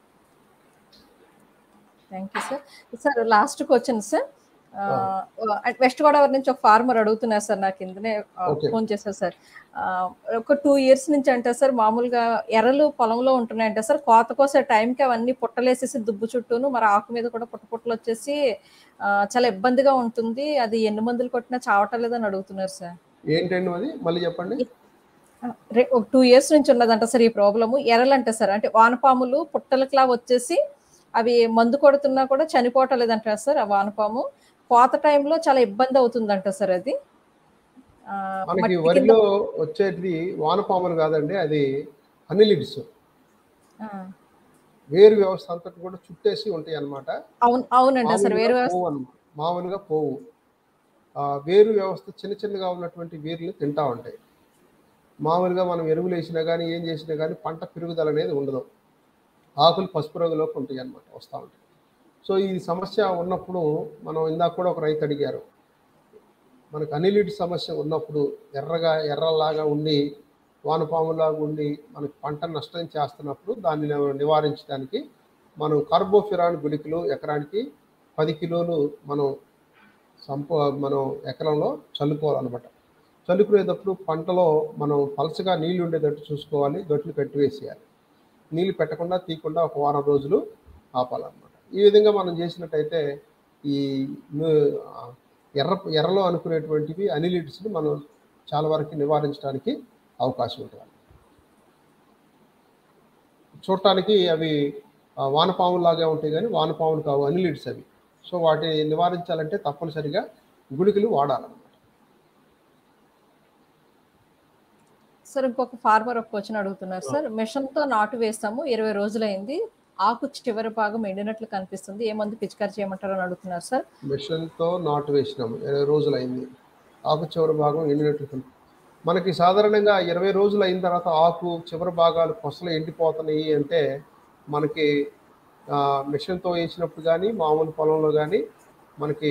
thank you sir sir last question sir west Godavari నుంచి ఒక ఫార్మర్ అడుగుతున్నారు సార్ నాకు కిందనే Okay. ఫోన్ చేశారు సార్ ఆ, ఒక టూ ఇయర్స్ నుంచి అంటే సార్ మామూలుగా ఎర్రలు పొలంలో ఉంటున్నాయంటే సార్ కోత కోసే టైంకి అవన్నీ పుట్టలేసేసి దుబ్బు చుట్టూను మరి ఆకు మీద కూడా పుట్ట పుట్టలు వచ్చేసి ఆ, చాలా ఇబ్బందిగా ఉంటుంది అది ఎన్ని మందులు కొట్టినా చావటం లేదని అడుగుతున్నారు సార్ ఏంటండి అది మళ్ళీ చెప్పండి రే- ఒక టూ ఇయర్స్ నుంచి ఉన్నదంట సార్ ఈ ప్రాబ్లము ఎర్రలంటే సార్ అంటే వానపాములు పుట్టలకిలా వచ్చేసి అవి మందు కొడుతున్నా కూడా చనిపోవటం లేదంట సార్ ఆ వానపాము కోత టైంలో చాలా ఇబ్బంది అవుతుందంట సార్ అది ఆ, మనకి మట్టి కింద- వరిలో వచ్చేది వానపాములు కాదండి అది అనిలిడ్స్ ఆ, వేరు వ్యవస్థ అంతటి కూడా చుట్టేసి ఉంటాయి అన్నమాట అవును అవునంట సార్ వేరు మామూలుగా పోవు అన్నమాట మామూలుగా పోవు ఆ వేరు వ్యవస్థ చిన్న చిన్నగా ఉన్నటువంటి వేర్లు తింటా ఉంటాయి మామూలుగా మనం ఎరువులు వేసినా కానీ ఏం చేసినా కానీ పంట పెరుగుదల అనేది ఉండదు ఆకులు పసుపు రంగులోకి ఉంటాయి అన్నమాట వస్తూ ఉంటాయి సో ఈ సమస్య ఉన్నప్పుడు మనం ఇందాక కూడా ఒక రైతు అడిగారు మనకు అనిలిడ్ సమస్య ఉన్నప్పుడు ఎర్రగా ఎర్రలాగా ఉండి వానపాములాగా ఉండి మనకి పంట నష్టం చేస్తున్నప్పుడు దాన్ని నివ- నివారించడానికి మనం కార్బోఫిరాన్ గుళికలు ఎకరానికి పది కిలోలు మనం సంప మనం ఎకరంలో చల్లుకోవాలన్నమాట చల్లుకునేటప్పుడు పంటలో మనం పలసగా నీళ్లు ఉండేటట్టు చూసుకోవాలి గట్లు కట్టివేసేయాలి నీళ్ళు పెట్టకుండా తీయకుండా ఒక వారం రోజులు ఆపాలన్నమాట ఈ విధంగా మనం చేసినట్టయితే ఈ ను- ఎర్ర ఎర్రలో అనుకునేటువంటివి అనిలిడ్స్ని మనం చాలా వరకు నివారించడానికి అవకాశం ఉంటుంది చూడటానికి అవి ఆ, వానపాములాగా ఉంటాయి కానీ వానపాములు కావు అనిలిడ్స్ అవి సో వాటిని నివారించాలంటే తప్పనిసరిగా గుళికలు వాడాలన్నమాట సార్ ఇంకొక ఫార్మర్ ఒక క్వశ్చన్ అడుగుతున్నారు సార్ మిషన్ తో నాటు వేస్తాము ఇరవై రోజులైంది ఆకు చివరి భాగం ఎండినట్లు కనిపిస్తుంది ఏ మందు పిచికారి చేయమంటారు అని అడుగుతున్నారు సార్ మిషన్తో నాటు వేసినాము ఇరవై రోజులు అయింది ఆకు చివరి భాగం ఎండినట్లు కనిపి- మనకి సాధారణంగా ఇరవై రోజులు అయిన తర్వాత ఆకు చివరి భాగాలు కొసలు ఎండిపోతున్నాయి అంటే మనకి ఆ, మిషన్తో వేసినప్పుడు కానీ మామూలు పొలంలో కానీ మనకి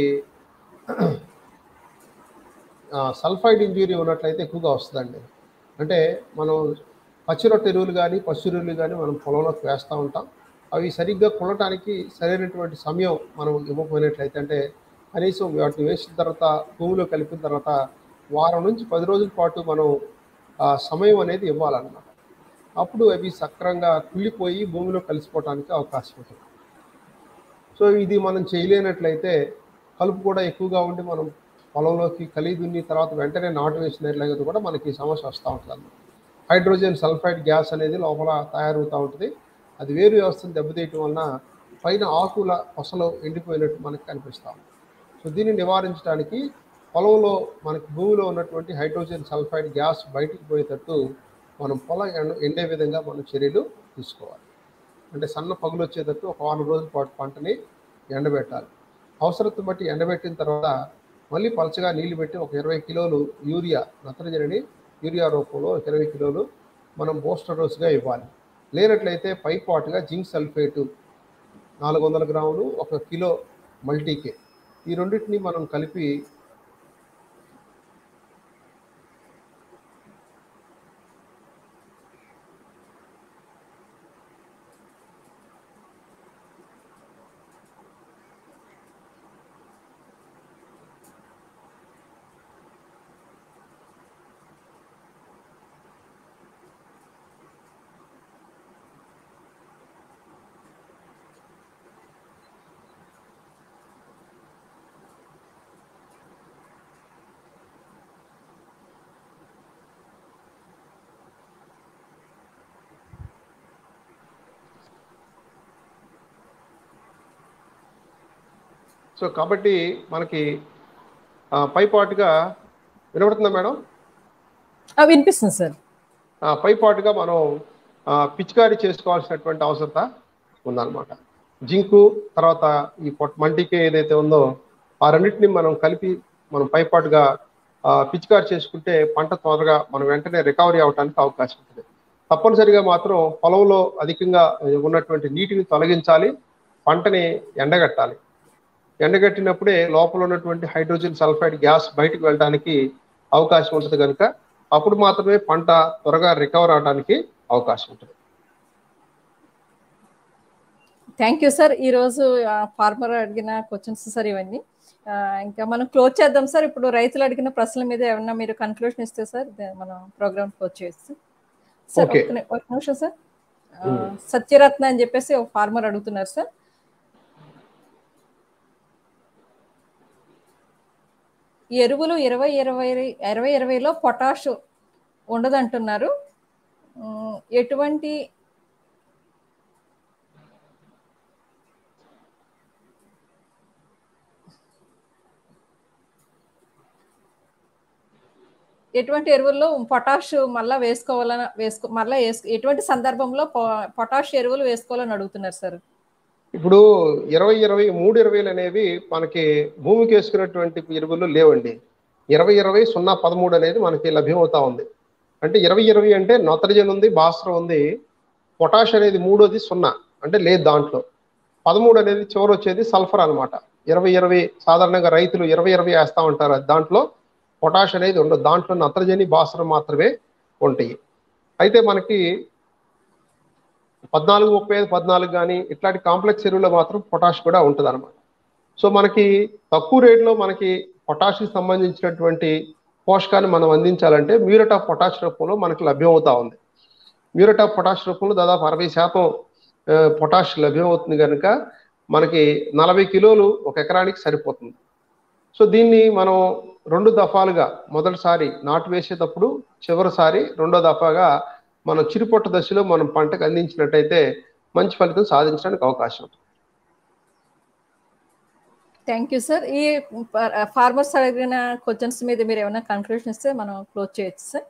ఆ, సల్ఫైడ్ ఇంజురీ ఉన్నట్లయితే ఎక్కువగా వస్తుందండి అంటే మనం పచ్చిరొట్ట ఎరువులు కానీ పశు ఎరువులు కానీ మనం పొలంలోకి వేస్తూ ఉంటాం అవి సరిగ్గా కొనటానికి సరైనటువంటి సమయం మనం ఇవ్వకపోయినట్లయితే అంటే కనీసం వాటిని వేసిన తర్వాత భూమిలో కలిపిన తర్వాత వారం నుంచి పది రోజుల పాటు మనం ఆ సమయం అనేది ఇవ్వాలన్నమాట అప్పుడు అవి సక్రంగా కుళ్ళిపోయి భూమిలో కలిసిపోవడానికి అవకాశం ఉంటుంది సో ఇది మనం చేయలేనట్లయితే కలుపు కూడా ఎక్కువగా ఉండి మనం పొలంలోకి కలిగి దున్ని తర్వాత వెంటనే నాటు వేసినట్లయితే కూడా మనకి ఈ సమస్య వస్తూ ఉంటుంది అన్నమాట హైడ్రోజన్ సల్ఫైడ్ గ్యాస్ అనేది లోపల తయారవుతూ ఉంటుంది అది వేరు వ్యవస్థను దెబ్బతీయటం వలన పైన ఆకుల కొసలు ఎండిపోయినట్టు మనకు కనిపిస్తాం సో దీన్ని నివారించడానికి పొలంలో మనకి భూమిలో ఉన్నటువంటి హైడ్రోజన్ సల్ఫైడ్ గ్యాస్ బయటికి పోయేటట్టు మనం పొలం ఎండ ఎండే విధంగా మనం చర్యలు తీసుకోవాలి అంటే సన్న పగులు వచ్చేటట్టు ఒక వారం రోజుల పాటు పంటని ఎండబెట్టాలి అవసరத்தை బట్టి ఎండబెట్టిన తర్వాత మళ్ళీ పలచగా నీళ్లు పెట్టి ఒక ఇరవై కిలోలు యూరియా నత్రజనిని యూరియా రూపంలో ఒక ఇరవై కిలోలు మనం బూస్టర్ డోస్గా ఇవ్వాలి లేనట్లయితే పైపాటుగా జింక్ సల్ఫేటు నాలుగు వందల గ్రాములు ఒక కిలో మల్టీకే ఈ రెండింటిని మనం కలిపి సో కాబట్టి మనకి ఆ, పైపాటుగా వినబడుతుందా మేడం ఆ, వినిపిస్తుంది సార్ ఆ, పైపాటుగా మనం ఆ, పిచికారీ చేసుకోవాల్సినటువంటి అవసరత ఉందన్నమాట జింకు తర్వాత ఈ పొట్ మంటికే ఏదైతే ఉందో ఆ రెండింటిని మనం కలిపి మనం పైపాటుగా ఆ, పిచికారీ చేసుకుంటే పంట త్వరగా మనం వెంటనే రికవరీ అవడానికి అవకాశం ఉంటుంది తప్పనిసరిగా మాత్రం పొలంలో అధికంగా ఉన్నటువంటి నీటిని తొలగించాలి పంటని ఎండగట్టాలి ఎండగట్టినప్పుడే లోపల ఉన్నటువంటి హైడ్రోజన్ సల్ఫైడ్ గ్యాస్ బయటకు వెళ్ళడానికి అవకాశం ఉంటుంది కనుక అప్పుడు మాత్రమే పంట త్వరగా రికవర్ అవడానికి అవకాశం ఉంటుంది థ్యాంక్ యూ సార్ ఈరోజు ఫార్మర్ అడిగిన క్వశ్చన్స్ సార్ ఇవన్నీ ఆ, ఇంకా మనం క్లోజ్ చేద్దాం సార్ ఇప్పుడు రైతులు అడిగిన ప్రశ్నల మీద ఏమన్నా మీరు కన్క్లూషన్ ఇస్తే సార్ దే- మనం ప్రోగ్రామ్ క్లోజ్ చేస్తాం సార్ Okay. ఒక్క ని- ఒక్క నిమిషం సార్ ఆ, సత్యరత్న అని చెప్పేసి ఒక ఫార్మర్ అడుగుతున్నారు సార్ ఈ ఎరువులు ఇరవై ఇరవై ఇరవై ఇరవైలో పొటాష్ ఉండదంటున్నారు ఉమ్, ఎటువంటి ఎటువంటి ఎరువుల్లో పొటాష్ మళ్ళా వేసుకోవాలని వేసుకో మళ్ళా వేసుకో ఎటువంటి సందర్భంలో పొ- పొటాష్ ఎరువులు వేసుకోవాలని అడుగుతున్నారు సార్ ఇప్పుడు ఇరవై ఇరవై మూడు ఇరవైలు అనేవి మనకి భూమికి వేసుకున్నటువంటి ఎరువులు లేవండి ఇరవై ఇరవై సున్నా పదమూడు అనేది మనకి లభ్యమవుతా ఉంది అంటే ఇరవై ఇరవై అంటే నత్రజన్ ఉంది భాస్వరం ఉంది పొటాష్ అనేది మూడోది సున్నా అంటే లేదు దాంట్లో పదమూడు అనేది చివరి వచ్చేది సల్ఫర్ అన్నమాట ఇరవై ఇరవై సాధారణంగా రైతులు ఇరవై ఇరవై వేస్తా ఉంటారు అది దాంట్లో పొటాష్ అనేది ఉండదు దాంట్లో నత్రజని భాస్వరం మాత్రమే ఉంటాయి అయితే మనకి పద్నాలుగు ముప్పై ఐదు పద్నాలుగు కానీ ఇట్లాంటి కాంప్లెక్స్ ఎరువులో మాత్రం పొటాష్ కూడా ఉంటుంది అనమాట సో మనకి తక్కువ రేట్లో మనకి పొటాష్కి సంబంధించినటువంటి పోషకాన్ని మనం అందించాలంటే మ్యూరేట్ ఆఫ్ పొటాష్ రూపంలో మనకి లభ్యం అవుతా ఉంది మ్యూరేట్ ఆఫ్ పొటాష్ రూపంలో దాదాపు అరవై శాతం ఆ, పొటాష్ లభ్యం అవుతుంది కనుక మనకి నలభై కిలోలు ఒక ఎకరానికి సరిపోతుంది సో దీన్ని మనం రెండు దఫాలుగా మొదటిసారి నాటు వేసేటప్పుడు చివరిసారి రెండో దఫాగా మనం చిరుపొట్ట దశలో మనం పంటకు అందించినట్టయితే మంచి ఫలితం సాధించడానికి అవకాశం ఉంటుంది థ్యాంక్ యూ సార్ ఈ ఫార్మర్స్ అడిగిన క్వశ్చన్స్ మీద మీరు ఏమైనా కన్క్లూషన్ ఇస్తే మనం క్లోజ్ చేయొచ్చు సార్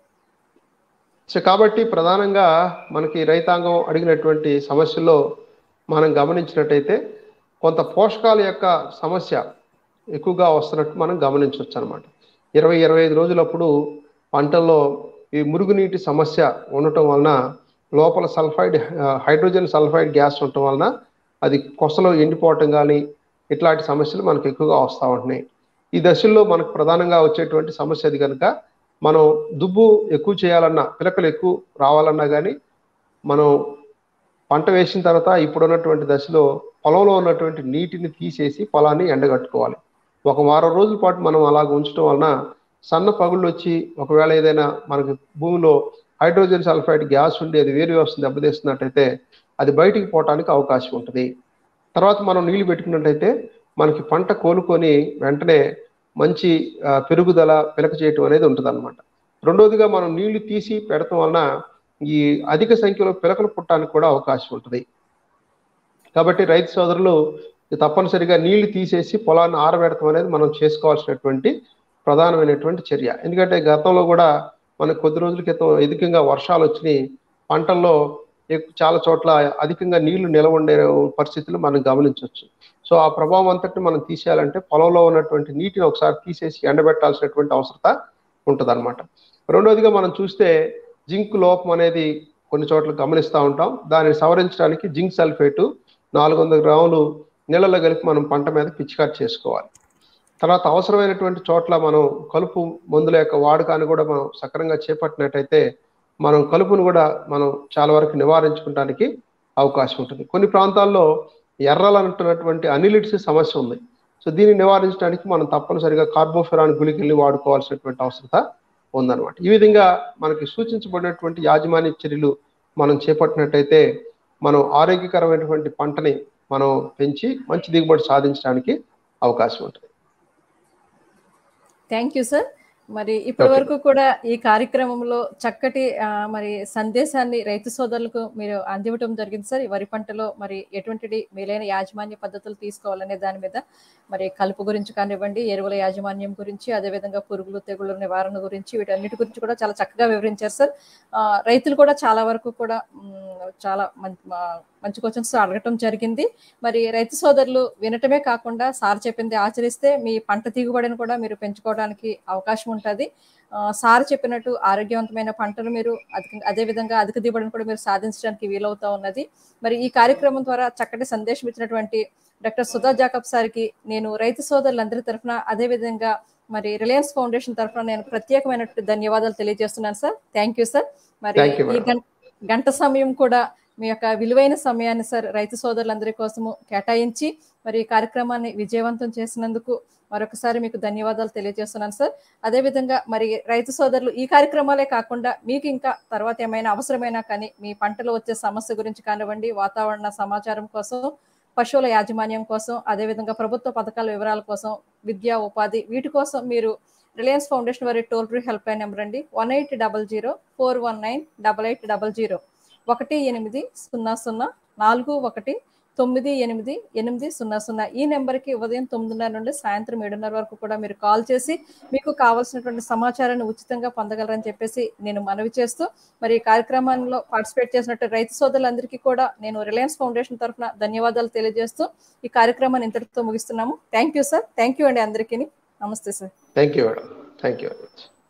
సో కాబట్టి ప్రధానంగా మనకి రైతాంగం అడిగినటువంటి సమస్యల్లో మనం గమనించినట్టయితే కొంత పోషకాల యొక్క సమస్య ఎక్కువగా వస్తున్నట్టు మనం గమనించవచ్చు అనమాట ఇరవై ఇరవై ఐదు రోజులప్పుడు పంటల్లో ఈ మురుగునీటి సమస్య ఉండటం వలన లోపల సల్ఫైడ్ ఆ, హైడ్రోజన్ సల్ఫైడ్ గ్యాస్ ఉండటం వలన అది కొసలో ఎండిపోవటం కానీ ఇట్లాంటి సమస్యలు మనకు ఎక్కువగా వస్తూ ఉంటున్నాయి ఈ దశల్లో మనకు ప్రధానంగా వచ్చేటువంటి సమస్య అది కనుక మనం దుబ్బు ఎక్కువ చేయాలన్నా పిలకలు ఎక్కువ రావాలన్నా కానీ మనం పంట వేసిన తర్వాత ఇప్పుడు ఉన్నటువంటి దశలో పొలంలో ఉన్నటువంటి నీటిని తీసేసి పొలాన్ని ఎండగట్టుకోవాలి ఒక వారం రోజుల పాటు మనం అలాగ ఉంచడం వలన సన్న పగుళ్ళు వచ్చి ఒకవేళ ఏదైనా మనకి భూమిలో హైడ్రోజన్ సల్ఫైడ్ గ్యాస్ ఉండి అది వేరు వ్యవస్థ దెబ్బతీస్తున్నట్టయితే అది బయటికి పోవటానికి అవకాశం ఉంటుంది తర్వాత మనం నీళ్లు పెట్టుకున్నట్టయితే మనకి పంట కోలుకొని వెంటనే మంచి ఆ, పెరుగుదల పిలక చేయటం అనేది ఉంటుంది అనమాట రెండోదిగా మనం నీళ్లు తీసి పెడటం వలన ఈ అధిక సంఖ్యలో పిలకలు పుట్టడానికి కూడా అవకాశం ఉంటుంది కాబట్టి రైతు సోదరులు తప్పనిసరిగా నీళ్లు తీసేసి పొలాన్ని ఆరబెడతాం అనేది మనం చేసుకోవాల్సినటువంటి ప్రధానమైనటువంటి చర్య ఎందుకంటే గతంలో కూడా మనకు కొద్ది రోజుల క్రితం అధికంగా వర్షాలు వచ్చినాయి పంటల్లో ఎక్కు- చాలా చోట్ల అధికంగా నీళ్లు నిలవ ఉండే పరిస్థితులు మనం గమనించవచ్చు సో ఆ ప్రభావం అంతటిని మనం తీసేయాలంటే పొలంలో ఉన్నటువంటి నీటిని ఒకసారి తీసేసి ఎండబెట్టాల్సినటువంటి అవసరత ఉంటుందన్నమాట రెండోదిగా మనం చూస్తే జింక్ లోపం అనేది కొన్ని చోట్ల గమనిస్తూ ఉంటాం దాన్ని సవరించడానికి జింక్ సల్ఫేటు నాలుగు వందల గ్రాములు నీళ్ళలో కలిపి మనం పంట మీద పిచికారి చేసుకోవాలి తర్వాత అవసరమైనటువంటి చోట్ల మనం కలుపు మందుల యొక్క వాడకాన్ని కూడా మనం సక్రమంగా చేపట్టినట్టయితే మనం కలుపును కూడా మనం చాలా వరకు నివారించుకోవడానికి అవకాశం ఉంటుంది కొన్ని ప్రాంతాల్లో ఎర్రలు అంటున్నటువంటి అనిలిట్స్ సమస్య ఉంది సో దీన్ని నివారించడానికి మనం తప్పనిసరిగా కార్బోఫెరాన్ గుళికల్ని వాడుకోవాల్సినటువంటి అవసరత ఉందన్నమాట ఈ విధంగా మనకి సూచించబడినటువంటి యాజమాన్య చర్యలు మనం చేపట్టినట్టయితే మనం ఆరోగ్యకరమైనటువంటి పంటని మనం పెంచి మంచి దిగుబడి సాధించడానికి అవకాశం ఉంటుంది థ్యాంక్ యూ సార్ మరి ఇప్పటి Okay. వరకు కూడా ఈ కార్యక్రమంలో చక్కటి ఆ, మరి సందేశాన్ని రైతు సోదరులకు మీరు అందివ్వటం జరిగింది సార్ ఈ వరి పంటలో మరి ఎటువంటి మేలైన యాజమాన్య పద్ధతులు తీసుకోవాలనే దాని మీద మరి కలుపు గురించి కానివ్వండి ఎరువుల యాజమాన్యం గురించి అదేవిధంగా పురుగులు తెగుళ్ళ నివారణ గురించి వీటన్నిటి గురించి కూడా చాలా చక్కగా వివరించారు సార్ ఆ, రైతులు కూడా చాలా వరకు కూడా మ్, చాలా మంచి మంచి క్వశ్చన్స్ అడగటం జరిగింది మరి రైతు సోదరులు వినటమే కాకుండా సార్ చెప్పింది ఆచరిస్తే మీ పంట దిగుబడిని కూడా మీరు పెంచుకోవడానికి అవకాశం ఉంటుంది సార్ చెప్పినట్టు ఆరోగ్యవంతమైన పంటను మీరు అధిక అదే విధంగా అధిక దిగుబడిని కూడా మీరు సాధించడానికి వీలవుతా ఉన్నది మరి ఈ కార్యక్రమం ద్వారా చక్కటి సందేశం ఇచ్చినటువంటి డాక్టర్ సుధా జాకబ్ సార్కి నేను రైతు సోదరులందరి తరఫున అదే విధంగా మరి రిలయన్స్ ఫౌండేషన్ తరఫున నేను ప్రత్యేకమైనటువంటి ధన్యవాదాలు తెలియజేస్తున్నాను సార్ థ్యాంక్ యూ సార్ మరి Thank you, ఈ madam. గంట గంట సమయం కూడా మీ యొక్క విలువైన సమయాన్ని సార్ రైతు సోదరులందరి కోసము కేటాయించి మరి ఈ కార్యక్రమాన్ని విజయవంతం చేసినందుకు మరొకసారి మీకు ధన్యవాదాలు తెలియజేస్తున్నాను సార్ అదేవిధంగా మరి రైతు సోదరులు ఈ కార్యక్రమాలే కాకుండా మీకు ఇంకా తర్వాత ఏమైనా అవసరమైనా కానీ మీ పంటలో వచ్చే సమస్య గురించి కానివ్వండి వాతావరణ సమాచారం కోసం పశువుల యాజమాన్యం కోసం అదేవిధంగా ప్రభుత్వ పథకాల వివరాల కోసం విద్యా ఉపాధి వీటి కోసం మీరు రిలయన్స్ ఫౌండేషన్ వారి toll free help line number అండి one eight double zero four one nine double eight double zero ఒకటి ఎనిమిది సున్నా సున్నా నాలుగు ఒకటి తొమ్మిది ఎనిమిది ఎనిమిది సున్నా సున్నా ఈ నెంబర్కి ఉదయం తొమ్మిదిన్నర నుండి సాయంత్రం ఏడున్నర వరకు కూడా మీరు కాల్ చేసి మీకు కావాల్సినటువంటి సమాచారాన్ని ఉచితంగా పొందగలరని చెప్పేసి నేను మనవి చేస్తూ మరి ఈ కార్యక్రమంలో పార్టిసిపేట్ చేసినట్టు రైతు సోదరులందరికీ కూడా నేను రిలయన్స్ ఫౌండేషన్ తరఫున ధన్యవాదాలు తెలియజేస్తూ ఈ కార్యక్రమాన్ని ఇంతటితో ముగిస్తున్నాము thank you sir thank you అండి అందరికీ నమస్తే sir thank you madam thank you very much